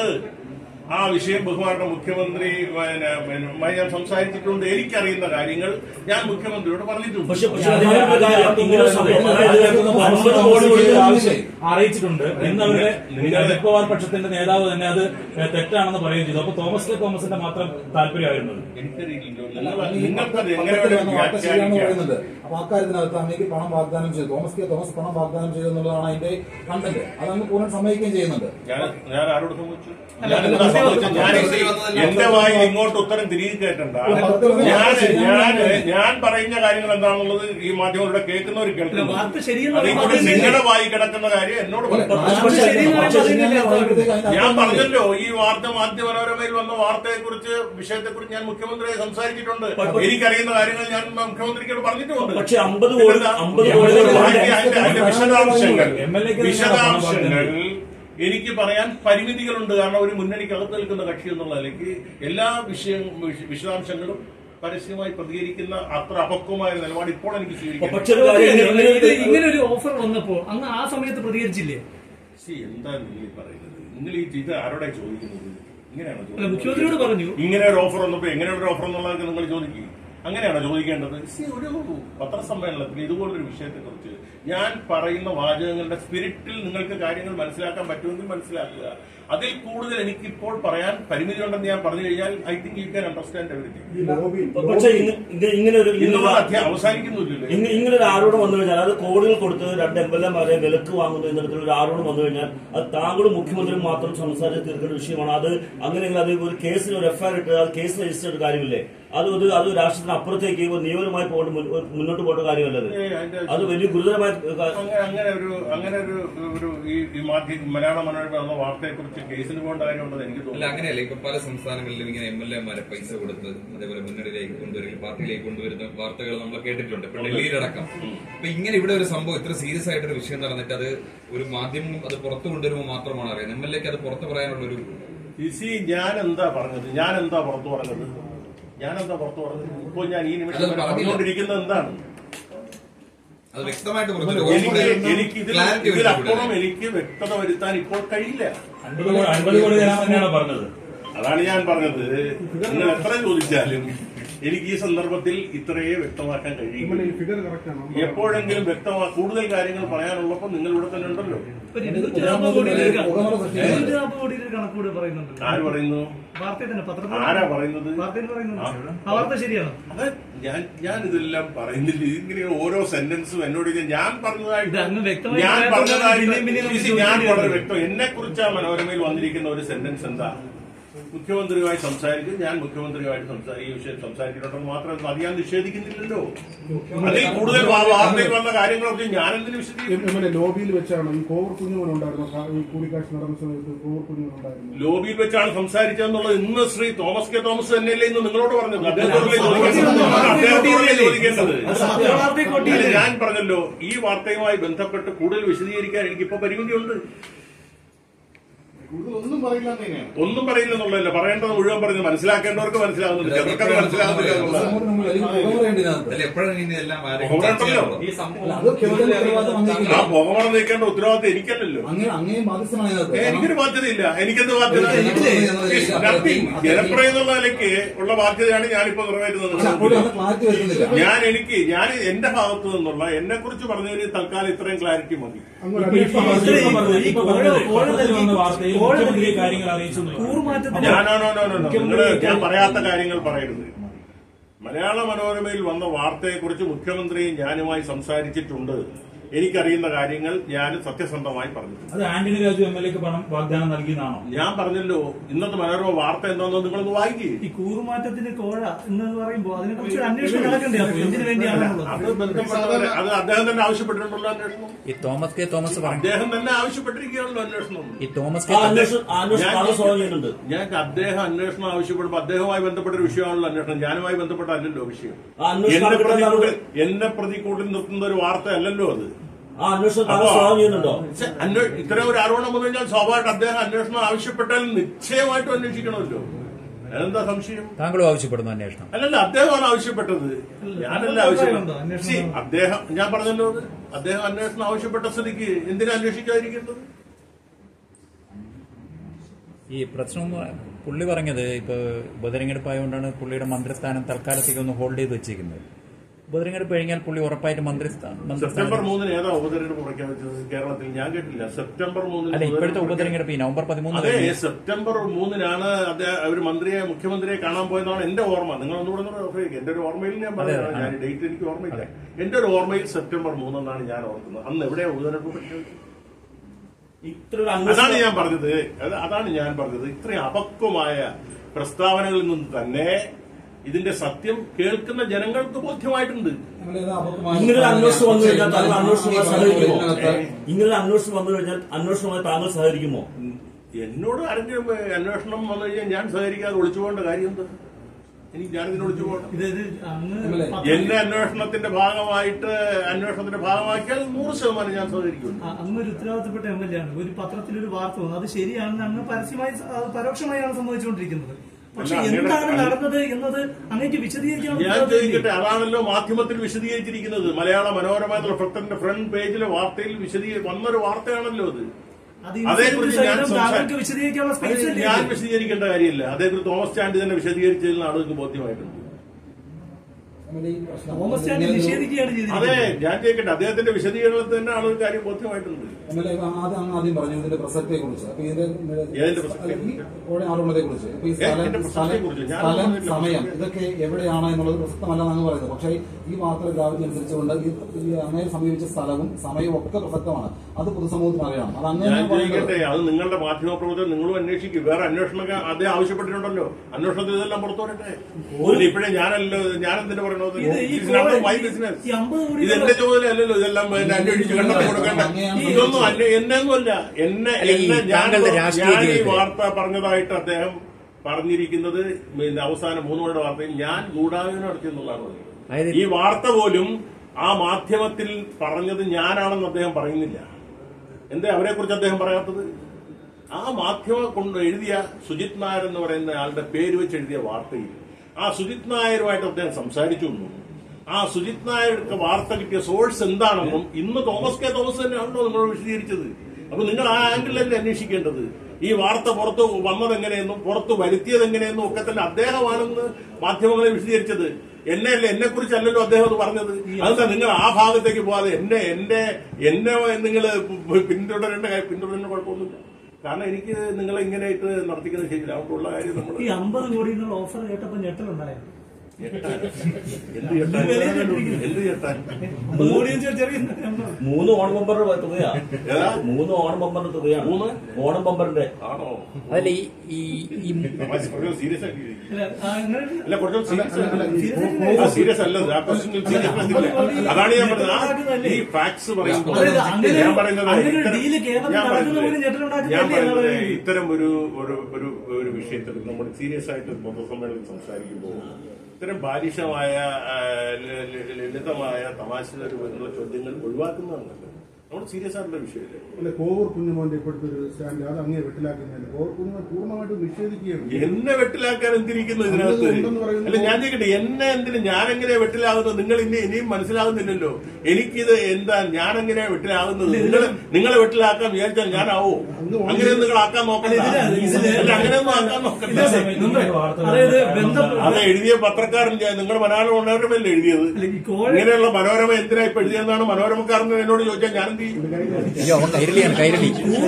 ആ വിഷയം ബഹുമാനപ്പെട്ട മുഖ്യമന്ത്രി പിന്നെ, പിന്നെ, ഞാൻ സംസാരിച്ചിട്ടുണ്ട് എനിക്കറിയുന്ന കാര്യങ്ങൾ ഞാൻ മുഖ്യമന്ത്രിയോട് പറഞ്ഞിട്ടുണ്ട് പക്ഷെ പക്ഷെ അതിനൊരു കാര്യം ഇങ്ങനെ ഒരു സംഭവം അതായത് അമ്പത് കോടി കൊടുത്ത് ആവശ്യമായി അറിയിച്ചിട്ടുണ്ട് എന്ന് അവരുടെ നിങ്ങൾ- അജിത് പവാർ പക്ഷത്തിന്റെ നേതാവ് തന്നെ അത് തെറ്റാണെന്ന് പറയുകയും ചെയ്തു അപ്പൊ തോമസ് കെ തോമസിന്റെ മാത്രം താല്പര്യമായിരുന്നത് എനിക്കറിയില്ലല്ലോ അല്ല, നിങ്ങൾ- ഈ നിങ്ങൾക്കത് എങ്ങനെ പത്രത്തിൽ വേണമെങ്കിലും വന്ന വാർത്ത ശരിയാണെന്ന് വ്യാഖ്യാനിക്കാം പറയുന്നുണ്ട് അപ്പൊ അക്കാര്യത്തിനകത്ത് അങ്ങേക്ക് പണം വാഗ്ദാനം ചെയ്തു തോമസ് കെ തോമസ് പണം വാഗ്ദാനം ചെയ്തു എന്നുള്ളതാണ് അതിന്റെ കണ്ടന്റ് അതങ്ങ് പൂർണ്ണ സമ്മതിക്കുകയും ചെയ്യുന്നുണ്ട് ഞാൻ ഞാൻ ആരോട് സംഭവിച്ചു അല്ല, ഞാൻ എന്താ അല്ല, സംഭവിച്ചത്? ഞാൻ അല്ല, എന്റെ വായിൽ ഇങ്ങോട്ട് ഉത്തരം തിരികെ കേട്ടണ്ട ഞാൻ ഞാൻ ഞാൻ പറയുന്ന കാര്യങ്ങൾ എന്താണെന്നുള്ളത് ഈ മാധ്യമങ്ങളുടെ കേൾക്കുന്നവർ കേൾക്കുന്നു വാർത്ത ശരിയെന്ന് അതേപോലെ പറയുന്നത് നിങ്ങളുടെ വായി കിടക്കുന്ന കാര്യം എന്നോട് പറഞ്ഞു പക്ഷെ ശരിയെന്ന് പക്ഷെ ഞാൻ പറഞ്ഞല്ലോ ഈ വാർത്ത മാധ്യമ മനോരമയിൽ വന്ന വാർത്തയെ കുറിച്ച് വിഷയത്തെ കുറിച്ച് ഞാൻ മുഖ്യമന്ത്രിയെ സംസാരിച്ചിട്ടുണ്ട് എനിക്കറിയുന്ന കാര്യങ്ങൾ ഞാൻ മുഖ്യമന്ത്രിക്കോട് പറഞ്ഞിട്ടുമുണ്ട് പക്ഷെ അമ്പത് കോടി പിന്നെന്താ? അമ്പത് ഞാൻ കോടി അതിന്റെ- കൊടുത്ത് അതിന്റെ- അതിന്റെ വിശദാംശങ്ങൾ എം എൽ എക്ക് വിശദാംശങ്ങൾ എനിക്ക് പറയാൻ പരിമിതികളുണ്ട് കാരണം ഒരു മുന്നണിക്കകത്ത് നിൽക്കുന്ന കക്ഷി എന്നുള്ള നിലയ്ക്ക് എല്ലാ വിഷയം വിശ- വിശദാംശങ്ങളും പരസ്യമായി പ്രതികരിക്കുന്ന അത്ര അപക്വമായ ഒരു നിലപാട് ഇപ്പോൾ എനിക്ക് സ്വീകരിക്കാൻ പക്ഷെ ഒരു കാര്യം ഇങ്ങനെ ഇത് ഒരു- ഇങ്ങനെ ഒരു ഓഫർ വന്നപ്പോ അങ്ങ് ആ സമയത്ത് പ്രതികരിച്ചില്ലേ സി, എന്താ നിങ്ങൾ ഈ പറയുന്നത് നിങ്ങൾ ഈ ഇത് ആരോടെ ചോദിക്കുന്നത് ഇങ്ങനെയാണോ അല്ല ചോദിക്കുന്നത്? മുഖ്യമന്ത്രിയോട് പറഞ്ഞു ഇങ്ങനെ ഒരു ഓഫർ വന്നപ്പോ എങ്ങനെയുള്ള ഒരു ഓഫർ എന്നുള്ളത് നിങ്ങൾ ചോദിക്കും അങ്ങനെയാണോ ചോദിക്കേണ്ടത് സി, ഒരു പത്രസമ്മേളനത്തിൽ ഇതുപോലൊരു വിഷയത്തെ കുറിച്ച് ഞാൻ പറയുന്ന വാചകങ്ങളുടെ സ്പിരിറ്റിൽ നിങ്ങൾക്ക് കാര്യങ്ങൾ മനസ്സിലാക്കാൻ പറ്റുമെങ്കിൽ മനസ്സിലാക്കുക അതിൽ കൂടുതൽ എനിക്ക് ഇപ്പോൾ പറയാൻ പരിമിതി ഉണ്ടെന്ന് ഞാൻ പറഞ്ഞു കഴിഞ്ഞാൽ I think you can understand everything ഈ ലോബി പക്ഷെ ഇങ്ങ- ഇങ്ങ- ഇങ്ങനെ ഒരു ഇന്നും ഇങ്ങനെ അധ്യായം അവസാനിക്കുന്നില്ലല്ലോ ഇങ്ങ- ഇങ്ങനെ ഒരു ആരോപണം വന്നു കഴിഞ്ഞാൽ അത് കോടികൾ കൊടുത്ത് രണ്ട് എം എൽ എമാരെ വിലക്ക് വാങ്ങുന്നു എന്നതിലുള്ള ഒരു ആരോപണം വന്നു കഴിഞ്ഞാൽ അത് താങ്കളും മുഖ്യമന്ത്രിയും മാത്രം സംസാരിച്ച് തീർക്കേണ്ട വിഷയമാണ് അത് അങ്ങനെയെങ്കിൽ അത് ഒരു കേസിൽ ഒരു എഫ്ഐആർ ഇട്ട് അത് കേസ് രജിസ്റ്റർ ചെയ്ത കാര്യമില്ലേ അത് ഒരു അത് രാഷ്ട്രത്തിന് അപ്പുറത്തേക്ക് ഒരു നിയമപരമായി പോകേണ്ട മുൻ- മുന്നോട്ട് പോകേണ്ട കാര്യമല്ലത് ഏ, അതിന്റെ- അത് വലിയ ഗുരുതരമായ കാ- അങ്ങനെ അങ്ങനെ ഒരു അങ്ങനെ ഒരു ഒരു ഈ ഈ മാധ്യ മലയാള മനോരമ എന്ന വാർത്തയെ കുറിച്ച് കേസിന് പോകേണ്ട കാര്യമുണ്ടെന്ന് എനിക്ക് അല്ല തോന്നുന്നു അങ്ങനെയല്ല ഇപ്പൊ പല സംസ്ഥാനങ്ങളിലും ഇങ്ങനെ എം എൽ എമാരെ പൈസ കൊടുത്ത് അതേപോലെ മുന്നണിയിലേക്ക് കൊണ്ടുവരിക പാർട്ടിയിലേക്ക് കൊണ്ടുവരുന്ന വാർത്തകൾ നമ്മൾ കേട്ടിട്ടുണ്ട് ഇപ്പൊ ഡൽഹിയിലടക്കം അപ്പൊ ഇങ്ങനെ ഇവിടെ ഒരു സംഭവം ഇത്ര സീരിയസ് ആയിട്ടൊരു വിഷയം നടന്നിട്ട് അത് ഒരു മാധ്യമം അത് പുറത്തു കൊണ്ടുവരുമ്പോൾ മാത്രമാണ് അറിയുന്നത് എം എൽ എക്ക് അത് പുറത്ത് പറയാനുള്ള ഒരു ഇസി ഞാൻ എന്താ പറഞ്ഞത് ഞാൻ എന്താ പുറത്തു പറഞ്ഞത് ഞാൻ എന്താ പുറത്തു പറഞ്ഞത് ഇപ്പോൾ ഞാൻ ഈ നിമിഷം അത് വരെ പറഞ്ഞില്ല. പറഞ്ഞുകൊണ്ടിരിക്കുന്നത് എന്താണ് അത് വ്യക്തമായിട്ട് പറഞ്ഞു എനിക്ക് എനിക്ക് ഇതിൽ ക്ലാരിറ്റി ഇതിലപ്പുറം എനിക്ക് വ്യക്തത വരുത്താൻ ഇപ്പോൾ കഴിയില്ല അൻപത് കോടി അൻപത് കോടി തരാൻ തന്നെയാണ് പറഞ്ഞത് അതാണ് ഞാൻ പറഞ്ഞത് നിങ്ങൾ എത്ര ചോദിച്ചാലും എനിക്ക് ഈ സന്ദർഭത്തിൽ ഇത്രയേ വ്യക്തമാക്കാൻ കഴിയും ഈ ഫിഗർ കറക്റ്റ് ആണ് എപ്പോഴെങ്കിലും വ്യക്തമാ കൂടുതൽ കാര്യങ്ങൾ പറയാനുള്ളപ്പോൾ നിങ്ങൾ ഇവിടെ തന്നെ ഉണ്ടല്ലോ ഒരു ഇരുന്നൂറ്റി നാൽപ്പത് കോടിയുടെ ഒരു ക- പുകമറ സൃഷ്ടിക്കാൻ ഇരുന്നൂറ്റി നാൽപ്പത് കോടിയുടെ ഒരു കണക്കൂടെ പറയുന്നുണ്ട് ആര് പറയുന്നു വാർത്തയിൽ തന്നെ പത്രത്തിൽ ആരാ പറയുന്നത് വാർത്തയിൽ പറയുന്നുണ്ട് ആ വാർത്ത ശരിയാണ് അത് ഞാൻ ഞാൻ ഇതെല്ലാം പറയുന്നില്ല ഇങ്ങനെ ഓരോ സെന്റൻസും എന്നോട് ഇത് ഞാൻ ഇത് പറഞ്ഞതായിട്ട് അങ്ങ് വ്യക്തമായി ഞാൻ പറയാത്തതുകൊണ്ടാണ് പറഞ്ഞതായിട്ട് പിന്നെയും പിന്നെയും നമുക്ക് ഇത് ഞാൻ ചോദിക്കേണ്ടി വളരെ വരുന്നത്. വ്യക്തം എന്നെ കുറിച്ച് ആ മനോരമയിൽ വന്നിരിക്കുന്ന ഒരു സെന്റൻസ് എന്താ മുഖ്യമന്ത്രിയുമായി സംസാരിക്കും ഞാൻ മുഖ്യമന്ത്രിയുമായിട്ട് സംസാ- ഈ വിഷയം സംസാരിച്ചിട്ടുണ്ടെന്ന് മാത്രം അത് ഞാൻ നിഷേധിക്കുന്നില്ലല്ലോ അതിൽ കൂടുതൽ വാ- വാർത്തയിൽ വന്ന കാര്യങ്ങളൊക്കെ ഞാൻ എന്തിനു വിശദീകരിക്കും എം എൽ എ ലോബിയിൽ വെച്ചാണ് ഈ കോവൂർ കുഞ്ഞുമോൻ ഉണ്ടായിരുന്നു ക- ഈ കൂടിക്കാഴ്ച നടന്ന സമയത്ത് കോവൂർ കുഞ്ഞുമോൻ ഉണ്ടായിരുന്നു ലോബിയിൽ വെച്ചാണ് സംസാരിച്ചതെന്നുള്ളത് ഇന്ന് ശ്രീ തോമസ് കെ തോമസ് തന്നെയല്ലേ ഇന്ന് നിങ്ങളോട് പറഞ്ഞത് അദ്ദേഹത്തോടല്ലേ ചോദിക്കേണ്ടത് അദ്ദേഹത്തോടല്ലേ ചോദിക്കേണ്ടത് അത് പത്രവാർത്തയിൽ അല്ല, കൊട്ടിയില്ലേ ഞാൻ പറഞ്ഞല്ലോ ഈ വാർത്തയുമായി ബന്ധപ്പെട്ട് കൂടുതൽ വിശദീകരിക്കാൻ എനിക്കിപ്പോ പരിമിതിയുണ്ട് കൂടുതലൊന്നും പറയില്ല എന്ന് തന്നെയാണ് ഒന്നും പറയില്ലെന്നുള്ളതല്ല പറയേണ്ടത് മുഴുവൻ പറഞ്ഞ് മനസ്സിലാക്കേണ്ടവർക്ക് മനസ്സിലാകുന്നുണ്ട് ചിലർക്കത് മനസ്സിലാകുന്നില്ല എന്നുള്ളതാണ് അങ്ങോട്ട് മുമ്പിൽ അല്ലെങ്കിൽ പുക പറയേണ്ടി ഇതിനകത്ത്. അല്ല എപ്പോഴാണ് ഇനി എല്ലാം ആരെങ്കിലും ഉറപ്പുണ്ടല്ലോ. ചർച്ച ചെയ്യാനുള്ളത്? അല്ല, അത് കേവലം ഉത്തരവാദിത്തം ആ അങ്ങേക്കില്ല. പുകമണം നീക്കേണ്ട ഉത്തരവാദിത്തം എനിക്കല്ലല്ലോ അങ്ങേ അങ്ങേയും ബാധ്യസ്ഥനാണ് ഇതിനകത്ത്. ഏ, എനിക്കൊരു ബാധ്യതയില്ല എനിക്കെന്ത് ബാധ്യത ഇതില്ലേ? നത്തിങ് ജനപ്രിയ എന്നുള്ള നിലയ്ക്ക് ഉള്ള ബാധ്യതയാണ് ഞാനിപ്പോ നിറവേറ്റുന്നത് പക്ഷെ അപ്പോഴും അത് ക്ലാരിറ്റി വരുന്നില്ല ഞാൻ എനിക്ക് ഞാൻ എന്റെ ഭാഗത്തു നിന്നുള്ള എന്നെ കുറിച്ച് പറഞ്ഞതിന് തൽക്കാലം ഇത്രയും ക്ലാരിറ്റി മതി ഇപ്പൊ ഇപ്പൊ പറഞ്ഞ- ഇപ്പൊ പറഞ്ഞത് പത്രത്തിൽ വന്ന വാർത്തയിൽ മുഖ്യമന്ത്രി ഈ കാര്യങ്ങൾ അറിയിച്ചു എന്ന് പറഞ്ഞു. കൂറുമാറ്റത്തിന് ഞാനോ നിങ്ങള് ഞാൻ പറയാത്ത കാര്യങ്ങൾ പറയരുത് മലയാള മനോരമയിൽ വന്ന വാർത്തയെക്കുറിച്ച് മുഖ്യമന്ത്രി ഞാനുമായി സംസാരിച്ചിട്ടുണ്ട് എനിക്കറിയുന്ന കാര്യങ്ങൾ ഞാൻ സത്യസന്ധമായി പറഞ്ഞു അത് ആന്റണി രാജു എം എൽ എക്ക് പണം വാഗ്ദാനം നൽകിയെന്നാണോ ഞാൻ പറഞ്ഞല്ലോ ഇന്നത്തെ മനോരമ വാർത്ത എന്താണെന്ന് നിങ്ങളൊന്ന് വായിക്കേ ഈ കൂറുമാറ്റത്തിന് കോഴ എന്ന് പറയുമ്പോൾ അതിനെ കുറിച്ച് ഒരു അന്വേഷണം നടക്കണ്ടേ അപ്പൊ എന്തിനു വേണ്ടിയാണെന്നുള്ളത് അത് ബന്ധപ്പെട്ടവരെ അത് അദ്ദേഹം തന്നെ ആവശ്യപ്പെട്ടിട്ടുണ്ടല്ലോ അന്വേഷണം ഈ തോമസ് കെ തോമസ് പറഞ്ഞു അദ്ദേഹം തന്നെ ആവശ്യപ്പെട്ടിരിക്കുകയാണല്ലോ അന്വേഷണം ഈ തോമസ് ആ കെ അന്വേഷണം ആ അന്വേഷണം ഞാൻ വളരെ സ്വാഗതം ചെയ്യുന്നുണ്ട് ഞാൻ അദ്ദേഹം അന്വേഷണം ആവശ്യപ്പെടുമ്പോൾ അദ്ദേഹവുമായി ബന്ധപ്പെട്ട ഒരു വിഷയമാണല്ലോ അന്വേഷണം ഞാനുമായി ബന്ധപ്പെട്ടല്ലോ വിഷയം ആ അന്വേഷണം എന്നെ നടക്കുന്ന പ്രതികൂട്ടിൽ എന്നെ പ്രതികൂട്ടിൽ നിർത്തുന്ന ഒരു വാർത്ത അല്ലല്ലോ അത് ആ അന്വേഷണം താങ്കൾ അപ്പോ- സ്വാഗതം ചെയ്യുന്നുണ്ടോ പക്ഷെ അന്വേ- ഇത്തരം ഒരു ആരോപണം വന്നു കഴിഞ്ഞാൽ സ്വാഭാവികമായിട്ട് അദ്ദേഹം അന്വേഷണം ആവശ്യപ്പെട്ടാൽ നിശ്ചയമായിട്ടും അന്വേഷിക്കണമല്ലോ എന്താ സംശയം താങ്കളും ആവശ്യപ്പെടുന്നു അന്വേഷണം അല്ലല്ല അദ്ദേഹമാണ് ആവശ്യപ്പെട്ടത് ഞാനല്ല ഉണ്ടോ ആവശ്യപ്പെട്ടത് അന്വേഷണം? See, അദ്ദേഹം ഞാൻ പറഞ്ഞല്ലോ അത് അദ്ദേഹം അന്വേഷണം ആവശ്യപ്പെട്ട സ്ഥിതിക്ക് എന്തിനാ അന്വേഷിക്കാതിരിക്കുന്നത് ഈ പ്രശ്നം എന്ന് പറ- പുള്ളി പറഞ്ഞത് ഇപ്പൊ ഉപതെരഞ്ഞെടുപ്പായതുകൊണ്ടാണ് പുള്ളിയുടെ മന്ത്രിസ്ഥാനം തൽക്കാലത്തേക്ക് ഒന്ന് ഹോൾഡ് ചെയ്ത് വെച്ചിരിക്കുന്നത് ഉപതെരഞ്ഞെടുപ്പ് കഴിഞ്ഞാൽ പുള്ളി ഉറപ്പായിട്ട് മന്ത്രിസ്ഥാനം സെപ്റ്റംബർ മന്ത്രിസ്ഥാനം മൂന്നിന് ഏതാ ഉപതെരഞ്ഞെടുപ്പ് പ്രഖ്യാപിച്ചത് കേരളത്തിൽ ഞാൻ കേട്ടില്ല സെപ്റ്റംബർ മൂന്നിന് അല്ല ഇപ്പോഴത്തെ ഉപതെരഞ്ഞെടുപ്പ് ഉപതെരഞ്ഞെടുപ്പ് ഈ നവംബർ പതിമൂന്ന് അതെ കഴിഞ്ഞ് സെപ്റ്റംബർ മൂന്നിനാണ് അദ്ദേഹം ഒരു മന്ത്രിയെ മുഖ്യമന്ത്രിയെ കാണാൻ പോയതാണ് എന്റെ ഓർമ്മ നിങ്ങൾ ഒന്നുകൂടെ ഒന്ന് refer ചെയ്യ്. എന്റെ ഒരു ഓർമ്മയിൽ ഞാൻ പറയുന്നത് ഞാൻ ഡേറ്റ് എനിക്ക് ഓർമ്മയില്ല എന്റെ ഒരു ഓർമ്മയിൽ സെപ്റ്റംബർ മൂന്നെന്നാണ് ഞാൻ ഓർക്കുന്നത് അന്ന് എവിടെയാ ഉപതെരഞ്ഞെടുപ്പ് പ്രഖ്യാപിച്ചത് ഇത്ര ഒരു അതാണ് അന്വേഷണം ഞാൻ പറഞ്ഞത് അത് അതാണ് ഞാൻ പറഞ്ഞത് ഇത്രയും അപക്വമായ പ്രസ്താവനകളിൽ നിന്ന് തന്നെ ഇതിന്റെ സത്യം കേൾക്കുന്ന ജനങ്ങൾക്ക് ബോധ്യമായിട്ടുണ്ട് ഞങ്ങളുടെ അബദ്ധമായ- ഇങ്ങനൊരു അന്വേഷണം വന്നു കഴിഞ്ഞാൽ താങ്കൾ അന്വേഷണവുമായി സഹകരിക്കുമോ ഇതിനകത്ത് ഇങ്ങനൊരു അന്വേഷണം വന്നു കഴിഞ്ഞാൽ അന്വേഷണവുമായി താങ്കൾ സഹകരിക്കുമോ എന്നോട് ആരെങ്കിലും ഏ, അന്വേഷണം വന്നു കഴിഞ്ഞാൽ ഞാൻ സഹകരിക്കാതെ ഒളിച്ചു പോകേണ്ട കാര്യം എന്താ എനിക്ക് ഞാനിതിന് ഒളിച്ചു പോകണം ഇത് ഇത് അങ്ങ് എംഎൽഎ. പത്രത്തിൽ- എന്റെ അന്വേഷണത്തിന്റെ ഭാഗമായിട്ട് അന്വേഷണത്തിന്റെ ഭാഗമാക്കിയാൽ നൂറ് ശതമാനം ഞാൻ സഹകരിക്കും ആ, അങ്ങ് ഒരു ഉത്തരവാദിത്തപ്പെട്ട എം എൽ എ ആണ് ഒരു പത്രത്തിൽ ഒരു വാർത്ത വന്നു അത് ശരിയാണെന്ന് അങ്ങ് പരസ്യമായി സ- അത് പരോക്ഷമായാണ് സംഭവിച്ചുകൊണ്ടിരിക്കുന്നത് പക്ഷെ അല്ല, അങ്ങയുടെ- എന്താണ് നടന്നത് എന്നത് അങ്ങേക്ക് വിശദീകരിക്കാൻ ഞാൻ ചോദിക്കട്ടെ അതാണല്ലോ മാധ്യമത്തിൽ വിശദീകരിച്ചിരിക്കുന്നത് മലയാള മനോരമ എന്നുള്ള പത്രത്തിന്റെ ഫ്രണ്ട് പേജിലെ വാർത്തയിൽ വിശദീ വന്നൊരു വാർത്തയാണല്ലോ അത് അത് അതേക്കുറിച്ച് ഞാൻ ഇൻസിഡന്റ് സംസാ- താങ്കൾക്ക് വിശദീകരിക്കാനുള്ള സ്പേസ് അത് ഞാൻ വിശദീകരിക്കേണ്ട കാര്യമില്ല അതേക്കുറിച്ച് തോമസ് ചാണ്ടി തന്നെ വിശദീകരിച്ചതിൽ ആളുകൾക്ക് ബോധ്യമായിട്ടുണ്ട് ഞങ്ങളുടെ ഈ പ്രശ്നം തോമസ് ചാണ്ടി ഇങ്ങനെ ഒരു- നിഷേധിക്കുകയാണ് അതെ ചെയ്തിരിക്കുന്നത് ഞാൻ ചോദിക്കട്ടെ അദ്ദേഹത്തിന്റെ വിശദീകരണത്തിൽ തന്നെ ആളുകൾക്ക് കാര്യം ബോധ്യമായിട്ടുണ്ട് എംഎൽഎ ഇപ്പൊ ആദ്യം അങ്ങ് ആദ്യം പറഞ്ഞു ഇതിന്റെ പ്രസക്തിയെ കുറിച്ച് അപ്പൊ ഇതിന്റെ ഏതിന്റെ പ്രസക്തിയെ ഈ കോഴ ആരോപണത്തെ കുറിച്ച് അപ്പൊ ഈ ഏ, സ്ഥലം ഇതിന്റെ പ്രസക്തിയെക്കുറിച്ച് ഞാൻ സ്ഥലം പറഞ്ഞില്ല. സമയം ഇതൊക്കെ എവിടെയാണ് എന്നുള്ളത് പ്രസക്തമല്ലെന്ന് അങ്ങ് പറയുന്നത് പക്ഷേ ഈ വാർത്തയുടെ ഗ്രാവിറ്റി അനുസരിച്ചുകൊണ്ട് ഈ ഈ അങ്ങയെ സമീപിച്ച സ്ഥലവും സമയവും ഒക്കെ പ്രസക്തമാണ് അത് പൊതുസമൂഹത്തിന് അറിയണം അത് അങ്ങനെ ഞാൻ പറയുന്നത് ചോദിക്കട്ടെ അത് നിങ്ങളുടെ മാധ്യമ പ്രവർത്തകർ നിങ്ങളും അന്വേഷിക്കും വേറെ അന്വേഷണമൊക്കെ അദ്ദേഹം ആവശ്യപ്പെട്ടിട്ടുണ്ടല്ലോ അന്വേഷണത്തിൽ ഇതെല്ലാം പുറത്തു വരട്ടെ ഒരു ഇപ്പോഴേ ഞാനല്ലോ ഞാൻ എന്തിനു പറയണത് ഇത് ഈ It's not കോഴ- my ഈ- business. ഈ അമ്പത് കോടി ഇത് എന്റെ ചുമതലയല്ലല്ലോ ഇതെല്ലാം പിന്നെ അന്വേഷിച്ച് കണ്ടെത്തി കൊടുക്കേണ്ട ഇതൊന്നും അന്വേ എന്നെയൊന്നുമല്ല എന്നെ അല്ല, ഈ എന്നെ ഞാൻ താങ്കളുടെ രാഷ്ട്രീയ ഞാൻ ഈ ജീവിതത്തിൽ- വാർത്ത പറഞ്ഞതായിട്ട് അദ്ദേഹം പറഞ്ഞിരിക്കുന്നത് പിന്നെ അവസാനം മൂന്ന് മണിയുടെ വാർത്തയിൽ ഞാൻ ഗൂഢാലോചന നടത്തി എന്നുള്ളതാണ് അതായത് പറഞ്ഞത് ഈ വാർത്ത പോലും ആ മാധ്യമത്തിൽ പറഞ്ഞത് ഞാനാണെന്ന് അദ്ദേഹം പറയുന്നില്ല എന്താ അവരെ കുറിച്ച് അദ്ദേഹം പറയാത്തത് ആ മാധ്യമം കൊണ്ട് എഴുതിയ സുജിത് നായർ എന്ന് പറയുന്ന ആളുടെ പേര് വെച്ച് എഴുതിയ വാർത്തയിൽ ആ സുജിത് നായരുമായിട്ട് അദ്ദേഹം സംസാരിച്ചു എന്നും ആ സുജിത് നായർക്ക് വാർത്ത കിട്ടിയ സോഴ്സ് എന്താണെന്നും ഇന്ന് തോമസ് കെ തോമസ് തന്നെയാണല്ലോ നിങ്ങൾ വിശദീകരിച്ചത് അപ്പൊ നിങ്ങൾ ആ ആംഗിളിലല്ലേ അന്വേഷിക്കേണ്ടത് ഈ വാർത്ത പുറത്ത് വന്നത് എങ്ങനെയെന്നും പുറത്ത് വരുത്തിയത് എങ്ങനെയെന്നും ഒക്കെ തന്നെ അദ്ദേഹമാണെന്ന് മാധ്യമങ്ങളെ വിശദീകരിച്ചത് എന്നെ അല്ല എന്നെ കുറിച്ചല്ലല്ലോ അദ്ദേഹം അത് പറഞ്ഞത് അതെന്താ നിങ്ങൾ ആ ഭാഗത്തേക്ക് പോകാതെ എന്നെ എന്റെ എന്നെ നിങ്ങൾ പിന്തുടരേണ്ട കാര്യം പിന്തുടരേണ്ട കുഴപ്പമൊന്നുമില്ല കാരണം എനിക്ക് നിങ്ങളെ ഇങ്ങനെ ഇട്ട് നടത്തിക്കുന്നത് ശരിയില്ല അതുകൊണ്ടുള്ള കാര്യം നമ്മൾ ഈ അമ്പത് കോടി എന്നുള്ള ഓഫർ കേട്ടപ്പോ ഞെട്ടലുണ്ടായോ എന്ത് ചേട്ടാൻ എന്ത് ചേട്ടാൻ അമ്പത് കോടി എന്ന് വെച്ചാൽ ചെറിയ number. മൂന്ന് ഓണം ബമ്പറുടെ തുകയാ ഏതാ? മൂന്ന് ഓണം ബമ്പറിന്റെ തുകയാണ് മൂന്ന്? ഓണം ബമ്പറിന്റെ ആണോ അതല്ല ഈ ഈ ഈ സീരിയസ് ആക്കി അല്ല, ആ, അങ്ങനെ അല്ല കുറച്ച് സീരിയസ് സീരിയസ് അല്ല ആ ക്വസ്റ്റ്യൻ സീരിയസ് അതാണ് ഞാൻ പറഞ്ഞത് ആ, ഈ ഫാക്ട്സ് പറയുമ്പോൾ അതായത് അങ്ങനെ ഞാൻ പറയുന്നത് അങ്ങനെ ഒരു ഇത്തരം- ഡീല് കേരളത്തിൽ ഞാൻ നടക്കുന്ന പറയുന്നത് പോലും ഞെട്ടലുണ്ടാക്കുന്ന ഞാൻ കാര്യമാണ് പറയുന്നത് പറയുന്നത്. ഇത്തരം ഒരു ഒരു ഒരു ഒരു വിഷയത്തിൽ നമ്മൾ സീരിയസ് ആയിട്ട് പൊതുസമ്മേളനം സംസാരിക്കുമ്പോൾ ഇത്തരം ബാലിഷമായ ആ, ല- ല- ലളിതമായ തമാശ രൂപത്തിലുള്ള ചോദ്യങ്ങൾ ഒഴിവാക്കുന്നതാണ് നല്ലത് നമ്മൾ സീരിയസ് ആയിട്ടുള്ള വിഷയമല്ലേ അല്ല കോവൂർ കുഞ്ഞുമോന്റെ ഇപ്പോഴത്തെ ഒരു സ്റ്റാൻഡ് അത് അങ്ങേ വെട്ടിലാക്കുന്നതിന് കോവൂർ കുഞ്ഞുമോൻ പൂർണ്ണമായിട്ട് നിഷേധിക്കുകയാണ് എന്നെ വെട്ടിലാക്കാൻ എന്തിരിക്കുന്നു ഇതിനകത്ത് ഉണ്ടെന്ന് പറയുന്നു. അല്ല ഞാൻ ചോദിക്കട്ടെ എന്നെ എന്തിന് ഞാൻ എങ്ങനെയാ വെട്ടിലാകുന്നത് നിങ്ങൾ ഇനി ഇനിയും മനസ്സിലാകുന്നില്ലല്ലോ എനിക്കിത് എന്താ ഞാൻ എങ്ങനെയാ വെട്ടിലാകുന്നത് നിങ്ങൾ നിങ്ങളെ വെട്ടിലാക്കാൻ വിചാരിച്ചാൽ ഞാനാവോ അങ്ങനെ നിങ്ങൾ ആക്കാൻ നോക്കണ്ട അല്ല അങ്ങനെയൊന്നും ആക്കാൻ നോക്കണ്ട അതായത് ബന്ധം അത് എഴുതിയ പത്രക്കാരൻ ഞാൻ- നിങ്ങളുടെ മനോരമ മനോരമയല്ലേ എഴുതിയത് ഈ കോഴ ഇങ്ങനെയുള്ള മനോരമ എന്തിനാ ഇപ്പൊ എഴുതിയെന്നാണ് മനോരമക്കാരൻ എന്നോട് ചോദിച്ചാൽ ഞാൻ എന്ത് ചെയ്യും അയ്യോ അവൻ കൈരളിയാണ് കൈരളി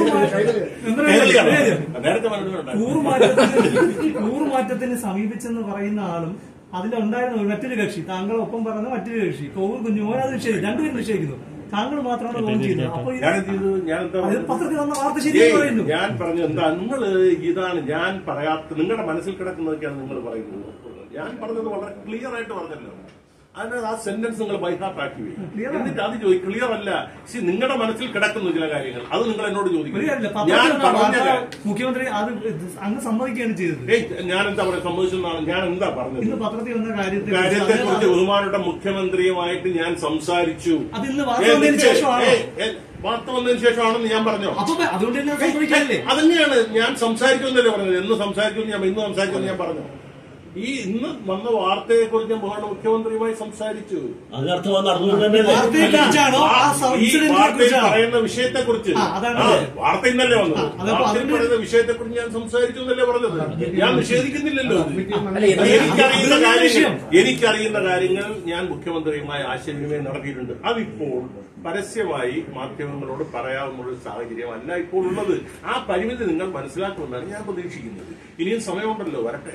കേരളീയാണ്. നേരത്തെ മനോരമ കൂറുമാറ്റത്തിന് കൂറുമാറ്റത്തിന് സമീപിച്ചെന്ന് പറയുന്ന ആളും അതിലുണ്ടായിരുന്ന ഒരു മറ്റൊരു കക്ഷി താങ്കളൊപ്പം പറഞ്ഞ മറ്റൊരു കക്ഷി കോവൂർ കുഞ്ഞുമോൻ അത് നിഷേധിച്ചു രണ്ടുപേരും നിഷേധിക്കുന്നു താങ്കൾ മാത്രമാണ് ലോൺ ചെയ്തത് അപ്പൊ ഇത് ഞാൻ എന്ത് ചെയ്തു ഞാൻ എന്താ അത് പറഞ്ഞത്? പത്രത്തിൽ വന്ന വാർത്ത ശരിയെന്ന് പറയുന്നു ഏയ്, ഞാൻ പറഞ്ഞു എന്താ നിങ്ങള് ഇതാണ് ഞാൻ പറയാത്ത നിങ്ങളുടെ മനസ്സിൽ കിടക്കുന്നതൊക്കെയാണ് നിങ്ങൾ പറയുന്നത് ഞാൻ പറഞ്ഞത് വളരെ ക്ലിയർ ആയിട്ട് പറഞ്ഞല്ലോ അതിനകത്ത് ആ സെന്റൻസ് നിങ്ങൾ ബൈഹാർട്ട് ആക്കി വെക്കും. എന്നിട്ട് അത് ചോദിക്കും ക്ലിയർ അല്ല പക്ഷെ നിങ്ങളുടെ മനസ്സിൽ കിടക്കുന്നു ചില കാര്യങ്ങൾ അത് നിങ്ങൾ എന്നോട് ഒരു ചോദിക്കും കാര്യമില്ല. ഞാൻ പത്രത്തിൽ വന്ന പറഞ്ഞ വാർത്ത മുഖ്യമന്ത്രി അത് അങ്ങ് സമ്മതിക്കുകയാണ് ചെയ്തത് ഏയ് ഞാൻ എന്താ പറയുക സമ്മതിച്ചെന്നാണ് ഞാൻ എന്താ പറഞ്ഞത് ഇന്ന് പത്രത്തിൽ വന്ന കാര്യത്തെ കാര്യത്തെ കുറിച്ച് ബഹുമാനപ്പെട്ട മുഖ്യമന്ത്രിയുമായിട്ട് ഞാൻ സംസാരിച്ചു അത് ഇന്ന് വാർത്ത വന്നതിന് ശേഷമാണോ? ഏയ്, ഏയ്, വാർത്ത വന്നതിന് ശേഷമാണെന്ന് ഞാൻ പറഞ്ഞോ അപ്പൊ അതുകൊണ്ട് തന്നെ സംഭവിക്കാനില്ലേ അതന്നെയാണ് ഞാൻ സംസാരിക്കുമെന്നല്ലേ പറഞ്ഞത് എന്ന് സംസാരിക്കും ഞാൻ ഇന്ന് സംസാരിക്കുമെന്ന് ഞാൻ പറഞ്ഞു ഈ ഇന്ന് വന്ന വാർത്തയെ കുറിച്ച് ഞാൻ ബഹുമാന മുഖ്യമന്ത്രിയുമായി സംസാരിച്ചു അതിനർത്ഥം അത് നടന്നുകൊണ്ട് തന്നെയല്ലേ വാർത്തയെ കുറിച്ചാണോ ആ ഈ ഇൻസിഡന്റിനെ വാർത്തയിൽ കുറിച്ചാണോ പറയുന്ന വിഷയത്തെ കുറിച്ച് ആ, അതാണ് വാർത്ത ഇന്നല്ലേ വന്നത് ആ, അതപ്പോ വാർത്തയിൽ അതിന്റെ- പറയുന്ന വിഷയത്തെ കുറിച്ച് ഞാൻ സംസാരിച്ചു എന്നല്ലേ പറഞ്ഞത് ഞാൻ നിഷേധിക്കുന്നില്ലല്ലോ ഇത്. അല്ല ഇത് എനിക്കറിയുന്ന അതിന്റെ കാര്യങ്ങൾ വിഷയം. എനിക്കറിയുന്ന കാര്യങ്ങൾ ഞാൻ മുഖ്യമന്ത്രിയുമായി ആശയവിനിമയം നടത്തിയിട്ടുണ്ട് അതിപ്പോൾ പരസ്യമായി മാധ്യമങ്ങളോട് പറയാവുന്ന ഒരു സാഹചര്യമല്ല ഇപ്പോൾ ഉള്ളത് ആ പരിമിതി നിങ്ങൾ മനസ്സിലാക്കുമെന്നാണ് ഞാൻ പ്രതീക്ഷിക്കുന്നത് ഇനിയും സമയമുണ്ടല്ലോ വരട്ടെ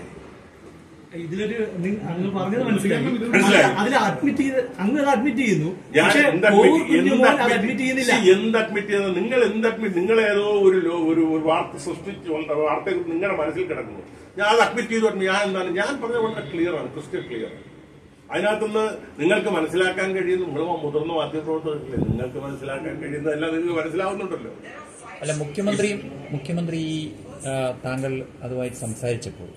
ഇതിലൊരു നി- അങ്ങ് പറഞ്ഞത് മനസ്സിലായി മനസ്സിലായി. അതിൽ അഡ്മിറ്റ് ചെയ്ത് അങ്ങ് അത് അഡ്മിറ്റ് ചെയ്യുന്നു ഞാൻ പക്ഷേ എന്ത് കോവൂർ admit- എന്ത് കുഞ്ഞുമോൻ അത് admit- അഡ്മിറ്റ് ചെയ്യുന്നില്ല see, എന്ത് അഡ്മിറ്റ് ചെയ്യുന്നത് നിങ്ങൾ എന്ത് അഡ്മിറ്റ് നിങ്ങൾ ഏതോ ഒരു ലോ- ഒരു ഒരു വാർത്ത സൃഷ്ടിച്ചു വാർത്ത നിങ്ങളുടെ മനസ്സിൽ കിടക്കുന്നു ഞാൻ അത് അഡ്മിറ്റ് ചെയ്തു പറഞ്ഞു. ഞാൻ എന്താണ് ഞാൻ പറഞ്ഞ വളരെ ക്ലിയർ ആണ് ക്രിസ്റ്റൽ ക്ലിയർ അതിനകത്തുനിന്ന് നിങ്ങൾക്ക് മനസ്സിലാക്കാൻ കഴിയുന്ന നിങ്ങൾ മുതിർന്ന മാധ്യമപ്രവർത്തകരല്ലേ നിങ്ങൾക്ക് മനസ്സിലാക്കാൻ കഴിയുന്നതെല്ലാം നിങ്ങൾക്ക് മനസ്സിലാവുന്നുണ്ടല്ലോ അല്ല മുഖ്യമന്ത്രി മുഖ്യമന്ത്രി ആ, താങ്കൾ അതുമായിട്ട് സംസാരിച്ചപ്പോൾ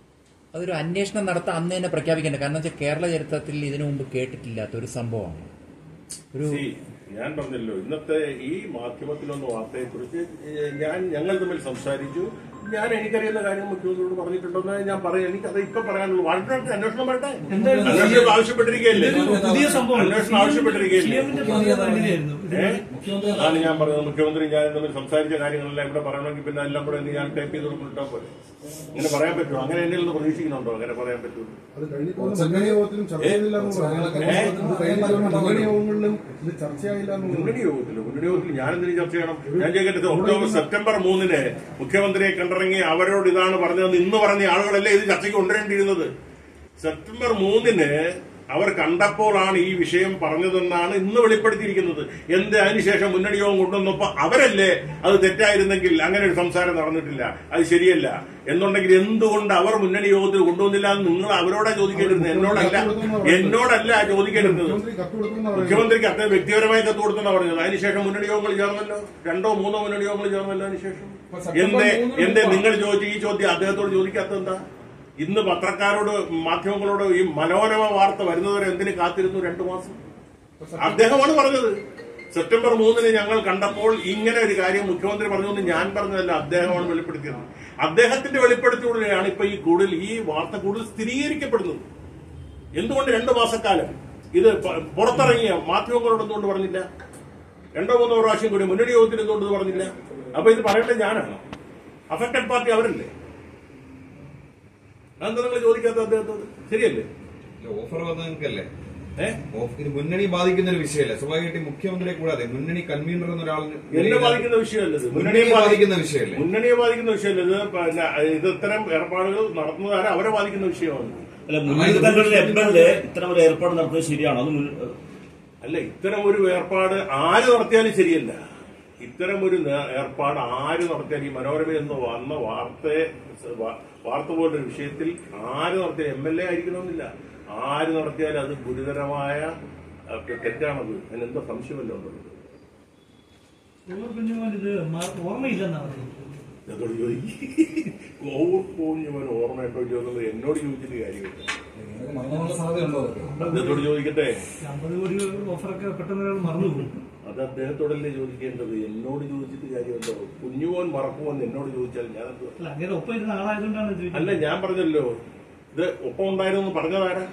അതൊരു അന്വേഷണം നടത്താൻ അന്ന് തന്നെ പ്രഖ്യാപിക്കേണ്ട കാരണം വെച്ചാൽ കേരള ചരിത്രത്തിൽ ഇതിനു മുമ്പ് കേട്ടിട്ടില്ലാത്ത ഒരു സംഭവമാണ് ഒരു See, ഞാൻ പറഞ്ഞല്ലോ ഇന്നത്തെ ഈ മാധ്യമത്തിലൊന്ന് വാർത്തയെ കുറിച്ച് ഞാൻ ഞങ്ങൾ തമ്മിൽ സംസാരിച്ചു ഞാൻ എനിക്കറിയുന്ന കാര്യം മുഖ്യമന്ത്രിയോട് പറഞ്ഞിട്ടുണ്ടെന്ന് ഞാൻ പറയാം എനിക്കത് ഇപ്പൊ പറയാനുള്ളൂ വളരെ അന്വേഷണം വേണ്ടേ എന്തായാലും അന്വേഷണം ആവശ്യപ്പെട്ടിരിക്കുകയല്ലേ ഇതൊരു പുതിയ സംഭവം അന്വേഷണം ആവശ്യപ്പെട്ടിരിക്കുകയല്ലേ സിഎമ്മിന്റെ പ്രതികരണം എങ്ങനെയായിരുന്നു ഏ? അതാണ് ഞാൻ പറഞ്ഞത് മുഖ്യമന്ത്രി ഞാൻ തമ്മിൽ സംസാരിച്ച കാര്യങ്ങളെല്ലാം ഇവിടെ പറയണമെങ്കിൽ പിന്നെ എല്ലാം കൂടെ ഒന്ന് ഞാൻ ടൈപ്പ് ചെയ്ത് കൊടുത്തിട്ടാ പോലെ ഇങ്ങനെ പറയാൻ പറ്റുമോ അങ്ങനെ എന്നെ ഒന്ന് പ്രതീക്ഷിക്കുന്നുണ്ടോ അങ്ങനെ പറയാൻ പറ്റുമോ അത് കഴിഞ്ഞിട്ടുള്ള മുന്നണി യോഗത്തിലും ചർച്ച ചെയ്തില്ല എന്ന് പറഞ്ഞു. ഇത് കഴിഞ്ഞിട്ടുള്ള മുന്നണി യോഗങ്ങളിലും ഇത് ചർച്ചയായില്ല എന്ന് പറഞ്ഞു. മുന്നണി യോഗത്തില് മുന്നണി യോഗത്തിൽ ഞാൻ എന്തിനു ചർച്ച ചെയ്യണം ഞാൻ ചോദിക്കട്ടെ ഒക്ടോബർ സെപ്റ്റംബർ മൂന്നിന് മുഖ്യമന്ത്രിയെ കണ്ടിറങ്ങി അവരോട് ഇതാണ് പറഞ്ഞതെന്ന് ഇന്ന് പറഞ്ഞ ആളുകളല്ലേ ഇത് ചർച്ചയ്ക്ക് കൊണ്ടുവരേണ്ടിയിരുന്നത് സെപ്റ്റംബർ മൂന്നിന് അവർ കണ്ടപ്പോഴാണ് ഈ വിഷയം പറഞ്ഞതെന്നാണ് ഇന്ന് വെളിപ്പെടുത്തിയിരിക്കുന്നത് എന്ത് അതിനുശേഷം മുന്നണി യോഗം കൊണ്ടുവന്നപ്പോ അവരല്ലേ അത് തെറ്റായിരുന്നെങ്കിൽ അങ്ങനെ ഒരു സംസാരം നടന്നിട്ടില്ല അത് ശരിയല്ല എന്നുണ്ടെങ്കിൽ എന്തുകൊണ്ട് അവർ മുന്നണി യോഗത്തിൽ കൊണ്ടുവന്നില്ല എന്ന് നിങ്ങൾ അവരോടാ ചോദിക്കേണ്ടിരുന്നത് എന്നോടല്ല എന്നോടല്ല ചോദിക്കേണ്ടിരുന്നത് മുഖ്യമന്ത്രി കത്ത് കൊടുക്കുന്ന പറയുന്നത് മുഖ്യമന്ത്രിക്ക് അത്ര വ്യക്തിപരമായി കത്ത് കൊടുത്തെന്നാ പറഞ്ഞത് അതിനുശേഷം മുന്നണി യോഗങ്ങൾ ചേർന്നല്ലോ രണ്ടോ മൂന്നോ മുന്നണി യോഗങ്ങൾ ചേർന്നല്ലോ അതിനുശേഷം എന്തേ എന്തേ നിങ്ങൾ ചോദിച്ച ഈ ചോദ്യം അദ്ദേഹത്തോട് ചോദിക്കാത്ത എന്താ ഇന്ന് പത്രക്കാരോട് മാധ്യമങ്ങളോട് ഈ മനോരമ വാർത്ത വരുന്നവരെ എന്തിന് കാത്തിരുന്നു രണ്ടു മാസം അദ്ദേഹമാണ് പറഞ്ഞത് സെപ്റ്റംബർ മൂന്നിന് ഞങ്ങൾ കണ്ടപ്പോൾ ഇങ്ങനെ ഒരു കാര്യം മുഖ്യമന്ത്രി പറഞ്ഞുകൊണ്ട് ഞാൻ പറഞ്ഞതല്ല അദ്ദേഹമാണ് വെളിപ്പെടുത്തിയത് അദ്ദേഹത്തിന്റെ വെളിപ്പെടുത്തിയോടെയാണ് ഇപ്പൊ ഈ കൂടുതൽ ഈ വാർത്ത കൂടുതൽ സ്ഥിരീകരിക്കപ്പെടുന്നത് എന്തുകൊണ്ട് രണ്ടു മാസക്കാലം ഇത് പ- പുറത്തിറങ്ങിയ മാധ്യമങ്ങളോട് എന്തുകൊണ്ട് പറഞ്ഞില്ല രണ്ടോ മൂന്നോ പ്രാവശ്യം കൂടി മുന്നണി യോഗത്തിൽ എന്തുകൊണ്ട് ഇത് പറഞ്ഞില്ല അപ്പൊ ഇത് പറയേണ്ടത് ഞാനാണ് അഫക്റ്റഡ് പാർട്ടി അവരല്ലേ അതെന്താ നിങ്ങൾ ചോദിക്കാത്ത അദ്ദേഹത്തോട് ശരിയല്ലേ ഓഫർ വന്നത് നിങ്ങൾക്കല്ലേ ഏഹ് ഓഫ്- ഇത് മുന്നണി ബാധിക്കുന്ന ഒരു വിഷയമല്ല സ്വാഭാവികമായിട്ടും മുഖ്യമന്ത്രിയെ കൂടാതെ മുന്നണി കൺവീനർ എന്നൊരാൾ എന്നെ ബാധിക്കുന്ന വിഷയമല്ല ഇത് മുന്നണിയെ ബാധിക്കുന്ന വിഷയമല്ലേ മുന്നണിയെ ബാധിക്കുന്ന വിഷയമല്ല ഇത് പിന്നെ ഇത് ഇത്തരം ഏർപ്പാടുകൾ നടത്തുന്നതാരെ അവരെ ബാധിക്കുന്ന വിഷയമാണ് അല്ല മുന്നണി തന്നെ ഒരു എം എൽ എ ഇത്തരം ഒരു ഏർപ്പാട് നടത്തുന്നത് ശരിയാണോ അത് മുൻ- അല്ല ഇത്തരം ഒരു ഏർപ്പാട് ആര് നടത്തിയാലും ശരിയല്ല ഇത്തരം ഒരു നേ- ഏർപ്പാട് ആര് നടത്തിയാലും ഈ മനോരമ എന്ന് വന്ന വാർത്തയെ വാ- വാർത്ത പോലൊരു വിഷയത്തിൽ ആര് നടത്തിയാലും എം എൽ എ ആയിരിക്കണമെന്നില്ല ആര് നടത്തിയാലും അത് ഗുരുതരമായ അഹ്, തെറ്റാണത് അതിനെന്താ സംശയമല്ലോ ഉള്ളത് കോവൂർ കുഞ്ഞുമോൻ ഇത് മ- ഓർമ്മയില്ലെന്നാ പറയുന്നത് എന്നോട് ചോദിക്കും കോവൂർ പോകുന്നവൻ ഓർമ്മയുണ്ടോ ചോദിക്കുന്നത് എന്നോട് ചോദിച്ചിട്ട് കാര്യമില്ല നിങ്ങൾക്ക് മരണമുള്ള സാധ്യതയുണ്ടോ അതൊക്കെ അദ്ദേഹത്തോട് ചോദിക്കട്ടെ അമ്പത് കോടി ഓഫറൊക്കെ പെട്ടെന്ന് ഒരാൾ മറന്നുപോകും അത് അദ്ദേഹത്തോടല്ലേ ചോദിക്കേണ്ടത് എന്നോട് ചോദിച്ചിട്ട് കാര്യമുണ്ടോ കുഞ്ഞുമോൻ മറക്കുമോന്ന് എന്നോട് ചോദിച്ചാൽ ഞാൻ അല്ല അങ്ങനെ ഒപ്പം ഇരുന്ന ആളായതുകൊണ്ടാണ് ചോദിക്കുന്നത് അല്ല ഞാൻ പറഞ്ഞല്ലോ ഇത് ഒപ്പം ഉണ്ടായിരുന്നു പറഞ്ഞതാരാ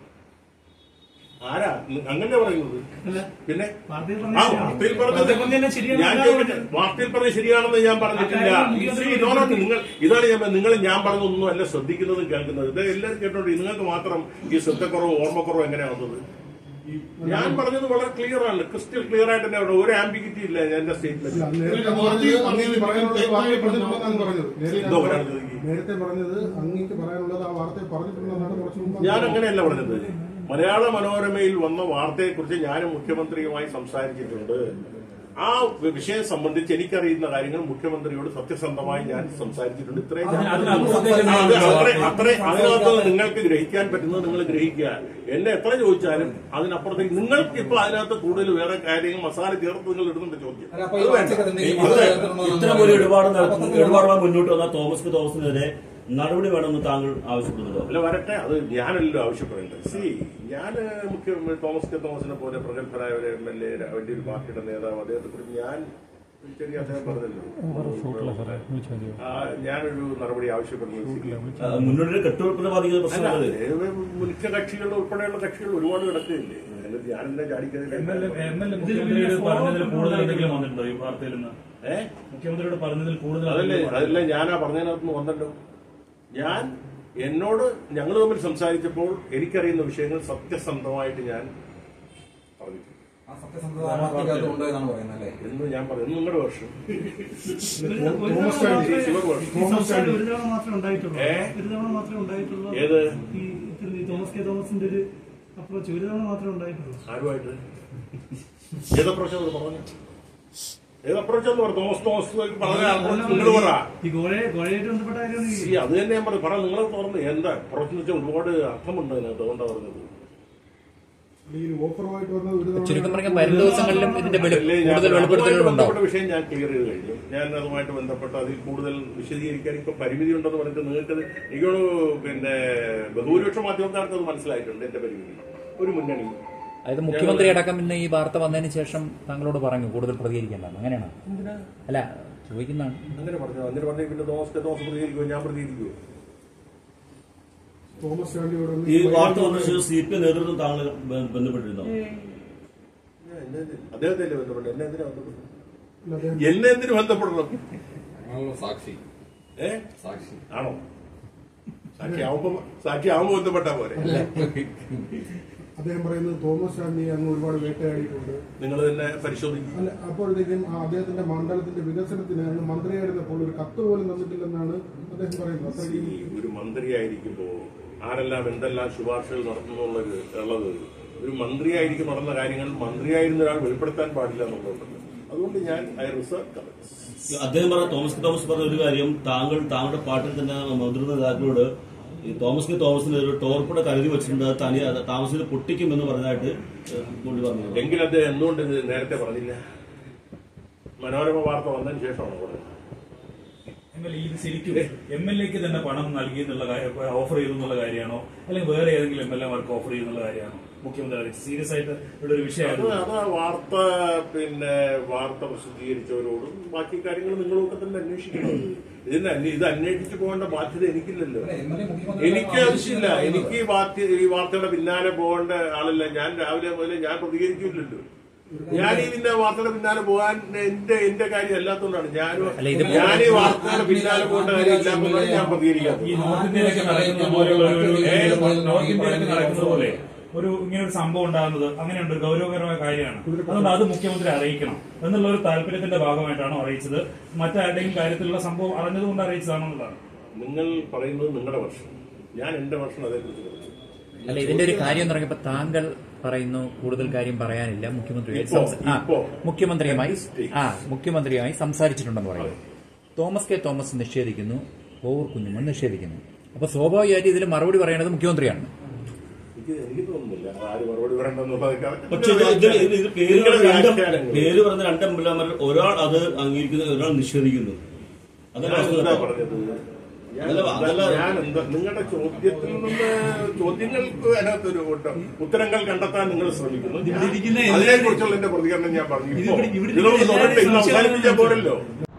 ആരാ നി- അങ്ങനെ പറയുന്നത് അല്ല പിന്നെ വാർത്തയിൽ ആ പറഞ്ഞത് വാർത്തയിൽ വാർത്തയിൽ പറഞ്ഞത് പറഞ്ഞത് ശരിയാണ് ഞാൻ ചോദിക്കട്ടെ വാർത്തയിൽ പറഞ്ഞത് ശരിയാണെന്ന് ഞാൻ പറഞ്ഞിട്ടില്ല ആ കാര്യം മുഖ്യമന്ത്രി See, no, no, നിങ്ങൾ ഇതാണ് ഞാൻ പറഞ്ഞത്. നിങ്ങൾ ഞാൻ പറഞ്ഞതൊന്നും അല്ല ശ്രദ്ധിക്കുന്നതും കേൾക്കുന്നത് ഇത് എല്ലാവരും കേട്ടോണ്ട് നിങ്ങൾക്ക് മാത്രം ഈ ശ്രദ്ധക്കുറവ് ഓർമ്മക്കുറവ് എങ്ങനെയാവുന്നത് ഞാൻ പറഞ്ഞത് വളരെ ക്ലിയർ ആണ് ക്രിസ്റ്റൽ ക്ലിയർ ആയിട്ട് തന്നെ അവിടെ ഒരു ആംബിഗിറ്റി ഇല്ല എന്റെ സ്റ്റേറ്റ്മെന്റ് നേരത്തെ പറഞ്ഞത് അങ്ങേക്ക് പറയാനുള്ളത് വാർത്തയിൽ പറഞ്ഞിട്ടുണ്ടെന്നാണ് പറഞ്ഞത് എന്തോ നേരത്തെ ഒരാൾ ചോദിക്കും നേരത്തെ പറഞ്ഞത് അങ്ങേക്ക് പറയാനുള്ളത് ആ വാർത്തയിൽ പറഞ്ഞിട്ടുണ്ടെന്നാണ് കുറച്ച് മുമ്പ് ഞാൻ അങ്ങനെയല്ല പറഞ്ഞത് മലയാള മനോരമയിൽ വന്ന വാർത്തയെക്കുറിച്ച് ഞാനും മുഖ്യമന്ത്രിയുമായി സംസാരിച്ചിട്ടുണ്ട് ആ വിഷയം സംബന്ധിച്ച് എനിക്കറിയുന്ന കാര്യങ്ങൾ മുഖ്യമന്ത്രിയോട് സത്യസന്ധമായി ഞാൻ സംസാരിച്ചിട്ടുണ്ട് ഇത്രയും ഞാൻ അതിന് അതിനപ്പുറത്തേക്ക് ആ, അത് അത്രേ- അത്രേ അതിനകത്ത് നിങ്ങൾക്ക് ഗ്രഹിക്കാൻ പറ്റുന്നത് നിങ്ങൾ ഗ്രഹിക്കുക എന്നെ എത്ര ചോദിച്ചാലും അതിനപ്പുറത്തേക്ക് നിങ്ങൾക്ക് ഇപ്പൊ അതിനകത്ത് കൂടുതൽ വേറെ കാര്യങ്ങൾ മസാല ചേർത്ത് നിങ്ങൾ ഇടുന്നുണ്ട് ചോദ്യം അല്ല, അപ്പൊ ഈ വാർത്തയ്ക്ക് എന്തെങ്കിലും ഇത് മറുപടി ചേർത്തിട്ടുണ്ടോ എന്ന് ഇത്തരം ഒരു ഇടപാട് നടത്തുന്ന ഇടപാടുമായി മുന്നോട്ട് വന്ന തോമസ് കെ തോമസിനെതിരെ നടപടി വേണമെന്ന് താങ്കൾ ആവശ്യപ്പെടുന്നുണ്ടോ അല്ല വരട്ടെ അത് ഞാനല്ലോ ആവശ്യപ്പെടേണ്ടത് സി ഞാൻ മുഖ്യ തോമസ് കെ തോമസിനെ പോലെ പ്രഗത്ഭരായ ഒരു എം എൽ എ വലിയ ഒരു പാർട്ടിയുടെ നേതാവ് അദ്ദേഹത്തെ കുറിച്ച് ഞാൻ ചെറിയ അദ്ദേഹം പറഞ്ഞല്ലോ ആ, ഞാനൊരു നടപടി ആവശ്യപ്പെടുന്നത് ശരിയാണ്. ആ, മുന്നോട്ട് കെട്ടുറപ്പിനെ ബാധിക്കുന്ന അല്ല പ്രശ്നമല്ലേ ഏ, മുഖ്യ കക്ഷികൾ ഉൾപ്പെടെയുള്ള കക്ഷികൾ ഒരുപാട് കിടക്കുകയില്ലേ അതിൽ ഞാനെന്താ ചാടിക്കതില്ല M L A M L A മുഖ്യമന്ത്രിയോട് പറഞ്ഞതിൽ കൂടുതൽ എന്തെങ്കിലും വന്നിട്ടുണ്ടോ ഈ വാർത്തയിൽ നിന്ന് ഏ മുഖ്യമന്ത്രിയോട് പറഞ്ഞതിൽ കൂടുതൽ അതല്ലേ എന്തെങ്കിലും അതല്ല ഞാനാ പറഞ്ഞതിനകത്ത് വന്നല്ലോ ഞാൻ എന്നോട് ഞങ്ങൾ തമ്മിൽ സംസാരിച്ചപ്പോൾ എനിക്കറിയുന്ന വിഷയങ്ങൾ സത്യസന്ധമായിട്ട് ഞാൻ പറഞ്ഞു ആ സത്യസന്ധത ആ വാർത്തയ്ക്കകത്ത് ഉണ്ടോ എന്നാണ് പറയുന്നത് അല്ലേ എന്ന് ഞാൻ പറഞ്ഞു നിങ്ങളുടെ വർഷം ഒരു ഒരു തവണ മാത്രമേ ശിവർ വർഷം ഈ സംസാരം ഒരു തവണ മാത്രമേ ഉണ്ടായിട്ടുള്ളൂ ഏ? ഒരു തവണ മാത്രമേ ഉണ്ടായിട്ടുള്ളൂ ഏത് ഈ ഇത്തിരി ഈ തോമസ് കെ തോമസിന്റെ ഒരു അപ്രോച്ച് ഒരു തവണ മാത്രമേ ഉണ്ടായിട്ടുള്ളൂ ആരുമായിട്ട് ഏത് അപ്രോച്ച് അത് പറഞ്ഞു ഏത് അപ്രോച്ച് എന്ന് പറഞ്ഞു തോമസ് തോമസ് പറഞ്ഞ അപ്രോച്ച് നിങ്ങൾ പറ ഈ ഗോഴയെ ഗോഴയായിട്ട് ബന്ധപ്പെട്ട കാര്യമാണ് ഈ ഈ അത് തന്നെ ഞാൻ പറഞ്ഞു പറ നിങ്ങൾ തുറന്ന് എന്താ അപ്രോച്ച് എന്ന് വെച്ചാൽ ഒരുപാട് അർത്ഥമുണ്ട് അതിനകത്ത് അതുകൊണ്ടാണ് പറഞ്ഞത് ഈ ഓഫറുമായിട്ട് വന്ന ഒരു തവണ ചുരുക്കം പറഞ്ഞാൽ വരും ദിവസങ്ങളിലും ഇതിന്റെ വെളി- അതല്ലേ ഞാൻ കൂടുതൽ അതുമായിട്ട് വെളിപ്പെടുത്തലുകൾ ഉണ്ടാവും ബന്ധപ്പെട്ട വിഷയം ഞാൻ ക്ലിയർ ചെയ്ത് കഴിഞ്ഞു ഞാൻ അതുമായിട്ട് ബന്ധപ്പെട്ട് അതിൽ കൂടുതൽ വിശദീകരിക്കാൻ ഇപ്പൊ പരിമിതി ഉണ്ടെന്ന് പറഞ്ഞിട്ട് നിങ്ങൾക്ക് എനിക്കോട് പിന്നെ ബഹുഭൂരിപക്ഷ മാധ്യമക്കാർക്ക് അത് മനസ്സിലായിട്ടുണ്ട് എന്റെ പരിമിതി ഒരു മുന്നണി അതായത് മുഖ്യമന്ത്രി അടക്കം ഇന്ന് ഈ വാർത്ത വന്നതിന് ശേഷം താങ്കളോട് പറഞ്ഞു കൂടുതൽ പ്രതികരിക്കേണ്ടതാണ് അങ്ങനെയാണോ അല്ല ചോദിക്കുന്നതാണ് അങ്ങനെ പറഞ്ഞു അങ്ങനെ പറഞ്ഞ പിന്നെ തോമസ് കെ തോമസ് പ്രതികരിക്കുമോ ഞാൻ പ്രതികരിക്കുമോ തോമസ് ചാണ്ടിയോട് ഒന്ന് ഈ വാർത്ത വന്ന ശേഷം സി പി നേതൃത്വം താങ്കൾ ബ- ബന്ധപ്പെട്ടിരുന്നോ ഞാൻ എന്നെ എന്തിന്- അദ്ദേഹത്തെ അല്ലേ ബന്ധപ്പെട്ടു എന്നെ എന്തിനാ ബന്ധപ്പെട്ടു ഇല്ല, അദ്ദേഹം എന്നെ എന്തിനു ബന്ധപ്പെടണം ആണല്ലോ സാക്ഷി ഏ സാക്ഷി ആണോ സാക്ഷി ആവുമ്പോ സാക്ഷി ആവുമ്പോ ബന്ധപ്പെട്ടാ പോരെ അദ്ദേഹം പറയുന്നത് തോമസ് ചാണ്ടി അങ്ങ് ഒരുപാട് വേട്ടയാടിയിട്ടുണ്ട് നിങ്ങൾ തന്നെ പരിശോധിക്കും അല്ല അപ്പോഴത്തേക്കും ആ അദ്ദേഹത്തിന്റെ മണ്ഡലത്തിന്റെ വികസനത്തിന് അന്ന് മന്ത്രിയായിരുന്നപ്പോൾ ഒരു കത്ത് പോലും തന്നിട്ടില്ലെന്നാണ് അദ്ദേഹം പറയുന്നത് അത്രയ്ക്കും ഈ ഒരു മന്ത്രിയായിരിക്കുമ്പോ ആരെല്ലാം എന്തെല്ലാം ശുപാർശകൾ നടത്തുന്നുള്ളത് ഉള്ളത് ഒരു മന്ത്രിയായിരിക്കും നടന്ന കാര്യങ്ങൾ മന്ത്രിയായിരുന്ന ഒരാൾ വെളിപ്പെടുത്താൻ പാടില്ല എന്നുള്ളതുണ്ട് അതുകൊണ്ട് ഞാൻ ഐ റിസർവ് അദ്ദേഹം പറഞ്ഞ തോമസ് കെ തോമസ് പറഞ്ഞ ഒരു കാര്യം താങ്കൾ താങ്കളുടെ പാർട്ടിയിൽ തന്നെ മുതിർന്ന നേതാക്കളോട് ഈ തോമസ് കെ തോമസിന് ഒരു ടോർപ്പിട കരുതി വെച്ചിട്ടുണ്ട് അത് തനി അത് താമസിച്ച് പൊട്ടിക്കുമെന്ന് പറഞ്ഞതായിട്ട് ഏഹ്, പുള്ളി പറഞ്ഞു എങ്കിൽ അദ്ദേഹം എന്തുകൊണ്ട് ഇത് നേരത്തെ പറഞ്ഞില്ല മനോരമ വാർത്ത വന്നതിന് ശേഷമാണ് പറഞ്ഞത് എം എൽ എ ഇത് ശരിക്കും എം എൽ എക്ക് തന്നെ പണം നൽകി എന്നുള്ള കാര്യം ഓഫർ ചെയ്തു എന്നുള്ള കാര്യമാണോ അല്ലെങ്കിൽ വേറെ ഏതെങ്കിലും എം എൽ എമാർക്ക് ഓഫർ ചെയ്യുന്നുള്ള കാര്യമാണോ മുഖ്യമന്ത്രി അറിയിച്ചത് സീരിയസ് ആയിട്ട് ഇവിടെ ഒരു അത് വിഷയമായിരുന്നു അത് ആ വാർത്ത പിന്നെ വാർത്ത പ്രസിദ്ധീകരിച്ചവരോടും ബാക്കി കാര്യങ്ങൾ നിങ്ങളൊക്കെ തന്നെ അന്വേഷിക്കണം ഇതിന് അന്വേ- ഇത് അന്വേഷിച്ചു പോകേണ്ട ബാധ്യത എനിക്കില്ലല്ലോ ഇന്നലെ മുഖ്യമന്ത്രി എനിക്ക് ആവശ്യമില്ല എനിക്ക് ഈ വാർത്ത ഈ വാർത്തയുടെ പിന്നാലെ പോകേണ്ട ആളല്ല ഞാൻ രാവിലെ മുതലേ ഞാൻ പ്രതികരിക്കില്ലല്ലോ ഞാൻ ഈ പിന്നെ വാർത്തയുടെ പിന്നാലെ പോകാൻ എന്റെ എന്റെ കാര്യം അല്ലാത്തതുകൊണ്ടാണ് ഞാൻ അല്ല, ഇത് ഞാൻ ഈ വാർത്തയുടെ പിന്നാലെ പോകേണ്ട കാര്യം ഇല്ലാത്തതുകൊണ്ടാണ് ഞാൻ പ്രതികരിക്കാത്തത് ഈ നോർത്ത് ഇന്ത്യയിലൊക്കെ നടക്കുന്ന പോലെയുള്ള ഒരു ഒരു- ഏ, നോർത്ത് ഇന്ത്യയിലൊക്കെ നടക്കുന്നത് പോലെ ഒരു ഇങ്ങനെ ഒരു സംഭവം ഉണ്ടാകുന്നത് അങ്ങനെയുണ്ട് ഒരു ഗൗരവകരമായ കാര്യമാണ് അതുകൊണ്ട് അത് മുഖ്യമന്ത്രി അറിയിക്കണം എന്നുള്ള ഒരു താല്പര്യത്തിന്റെ ഭാഗമായിട്ടാണോ അറിയിച്ചത് മറ്റാരുടെയും കാര്യത്തിലുള്ള സംഭവം അറിഞ്ഞതുകൊണ്ട് അറിയിച്ചതാണെന്നുള്ളതാണ് നിങ്ങൾ പറയുന്നത് നിങ്ങളുടെ വർഷം ഞാൻ എന്റെ വർഷം അതേക്കുറിച്ച് പറഞ്ഞു അല്ല ഇതിന്റെ ഒരു കാര്യം എന്ന് പറയുമ്പോൾ താങ്കൾ പറയുന്നു കൂടുതൽ കാര്യം പറയാനില്ല മുഖ്യമന്ത്രിയുമായി ഇപ്പോ, സംസ- ആ, ഇപ്പോ. മുഖ്യമന്ത്രിയുമായി ആ മുഖ്യമന്ത്രിയുമായി സംസാരിച്ചിട്ടുണ്ടെന്ന് പറയുന്നു തോമസ് കെ തോമസ് നിഷേധിക്കുന്നു ഓവർ കുഞ്ഞുമൻ നിഷേധിക്കുന്നു അപ്പൊ സ്വാഭാവികമായിട്ട് ഇതിൽ മറുപടി പറയേണ്ടത് മുഖ്യമന്ത്രിയാണ് എനിക്ക് എനിക്ക് തോന്നുന്നില്ല ആര് മറുപടി പറയണ്ടെന്നുള്ളത് പക്ഷെ ഇത് ഇത് ഇത് പേര് പറഞ്ഞ രണ്ട് പേര് പറഞ്ഞ രണ്ട് എം എൽ എമാർ ഒരാൾ അത് അംഗീകരിക്കുന്നു ഒരാൾ നിഷേധിക്കുന്നു അതല്ല ഞാൻ വസ്തുത. എന്താ പറഞ്ഞത് ഞാൻ അതല്ല, അതല്ല. ഞാൻ എന്താ നിങ്ങളുടെ ചോദ്യത്തിൽ നിന്ന് ചോദ്യങ്ങൾക്ക് അതിനകത്തൊരു കൂട്ടം ഉത്തരങ്ങൾ കണ്ടെത്താൻ നിങ്ങൾ ശ്രമിക്കുന്നു ഇവിടെ ഇരിക്കുന്ന അതിനെ കുറിച്ചുള്ള എന്റെ പ്രതികരണം ഞാൻ പറഞ്ഞു ഇത് ഇപ്പോ ഇവിടെ- ഇവിടെ ഇതൊന്നും ഇരിക്കുന്ന തുടർന്ന് ഇന്ന് എല്ലാവരെയും അവസാനിപ്പിക്കാൻ പോരല്ലോ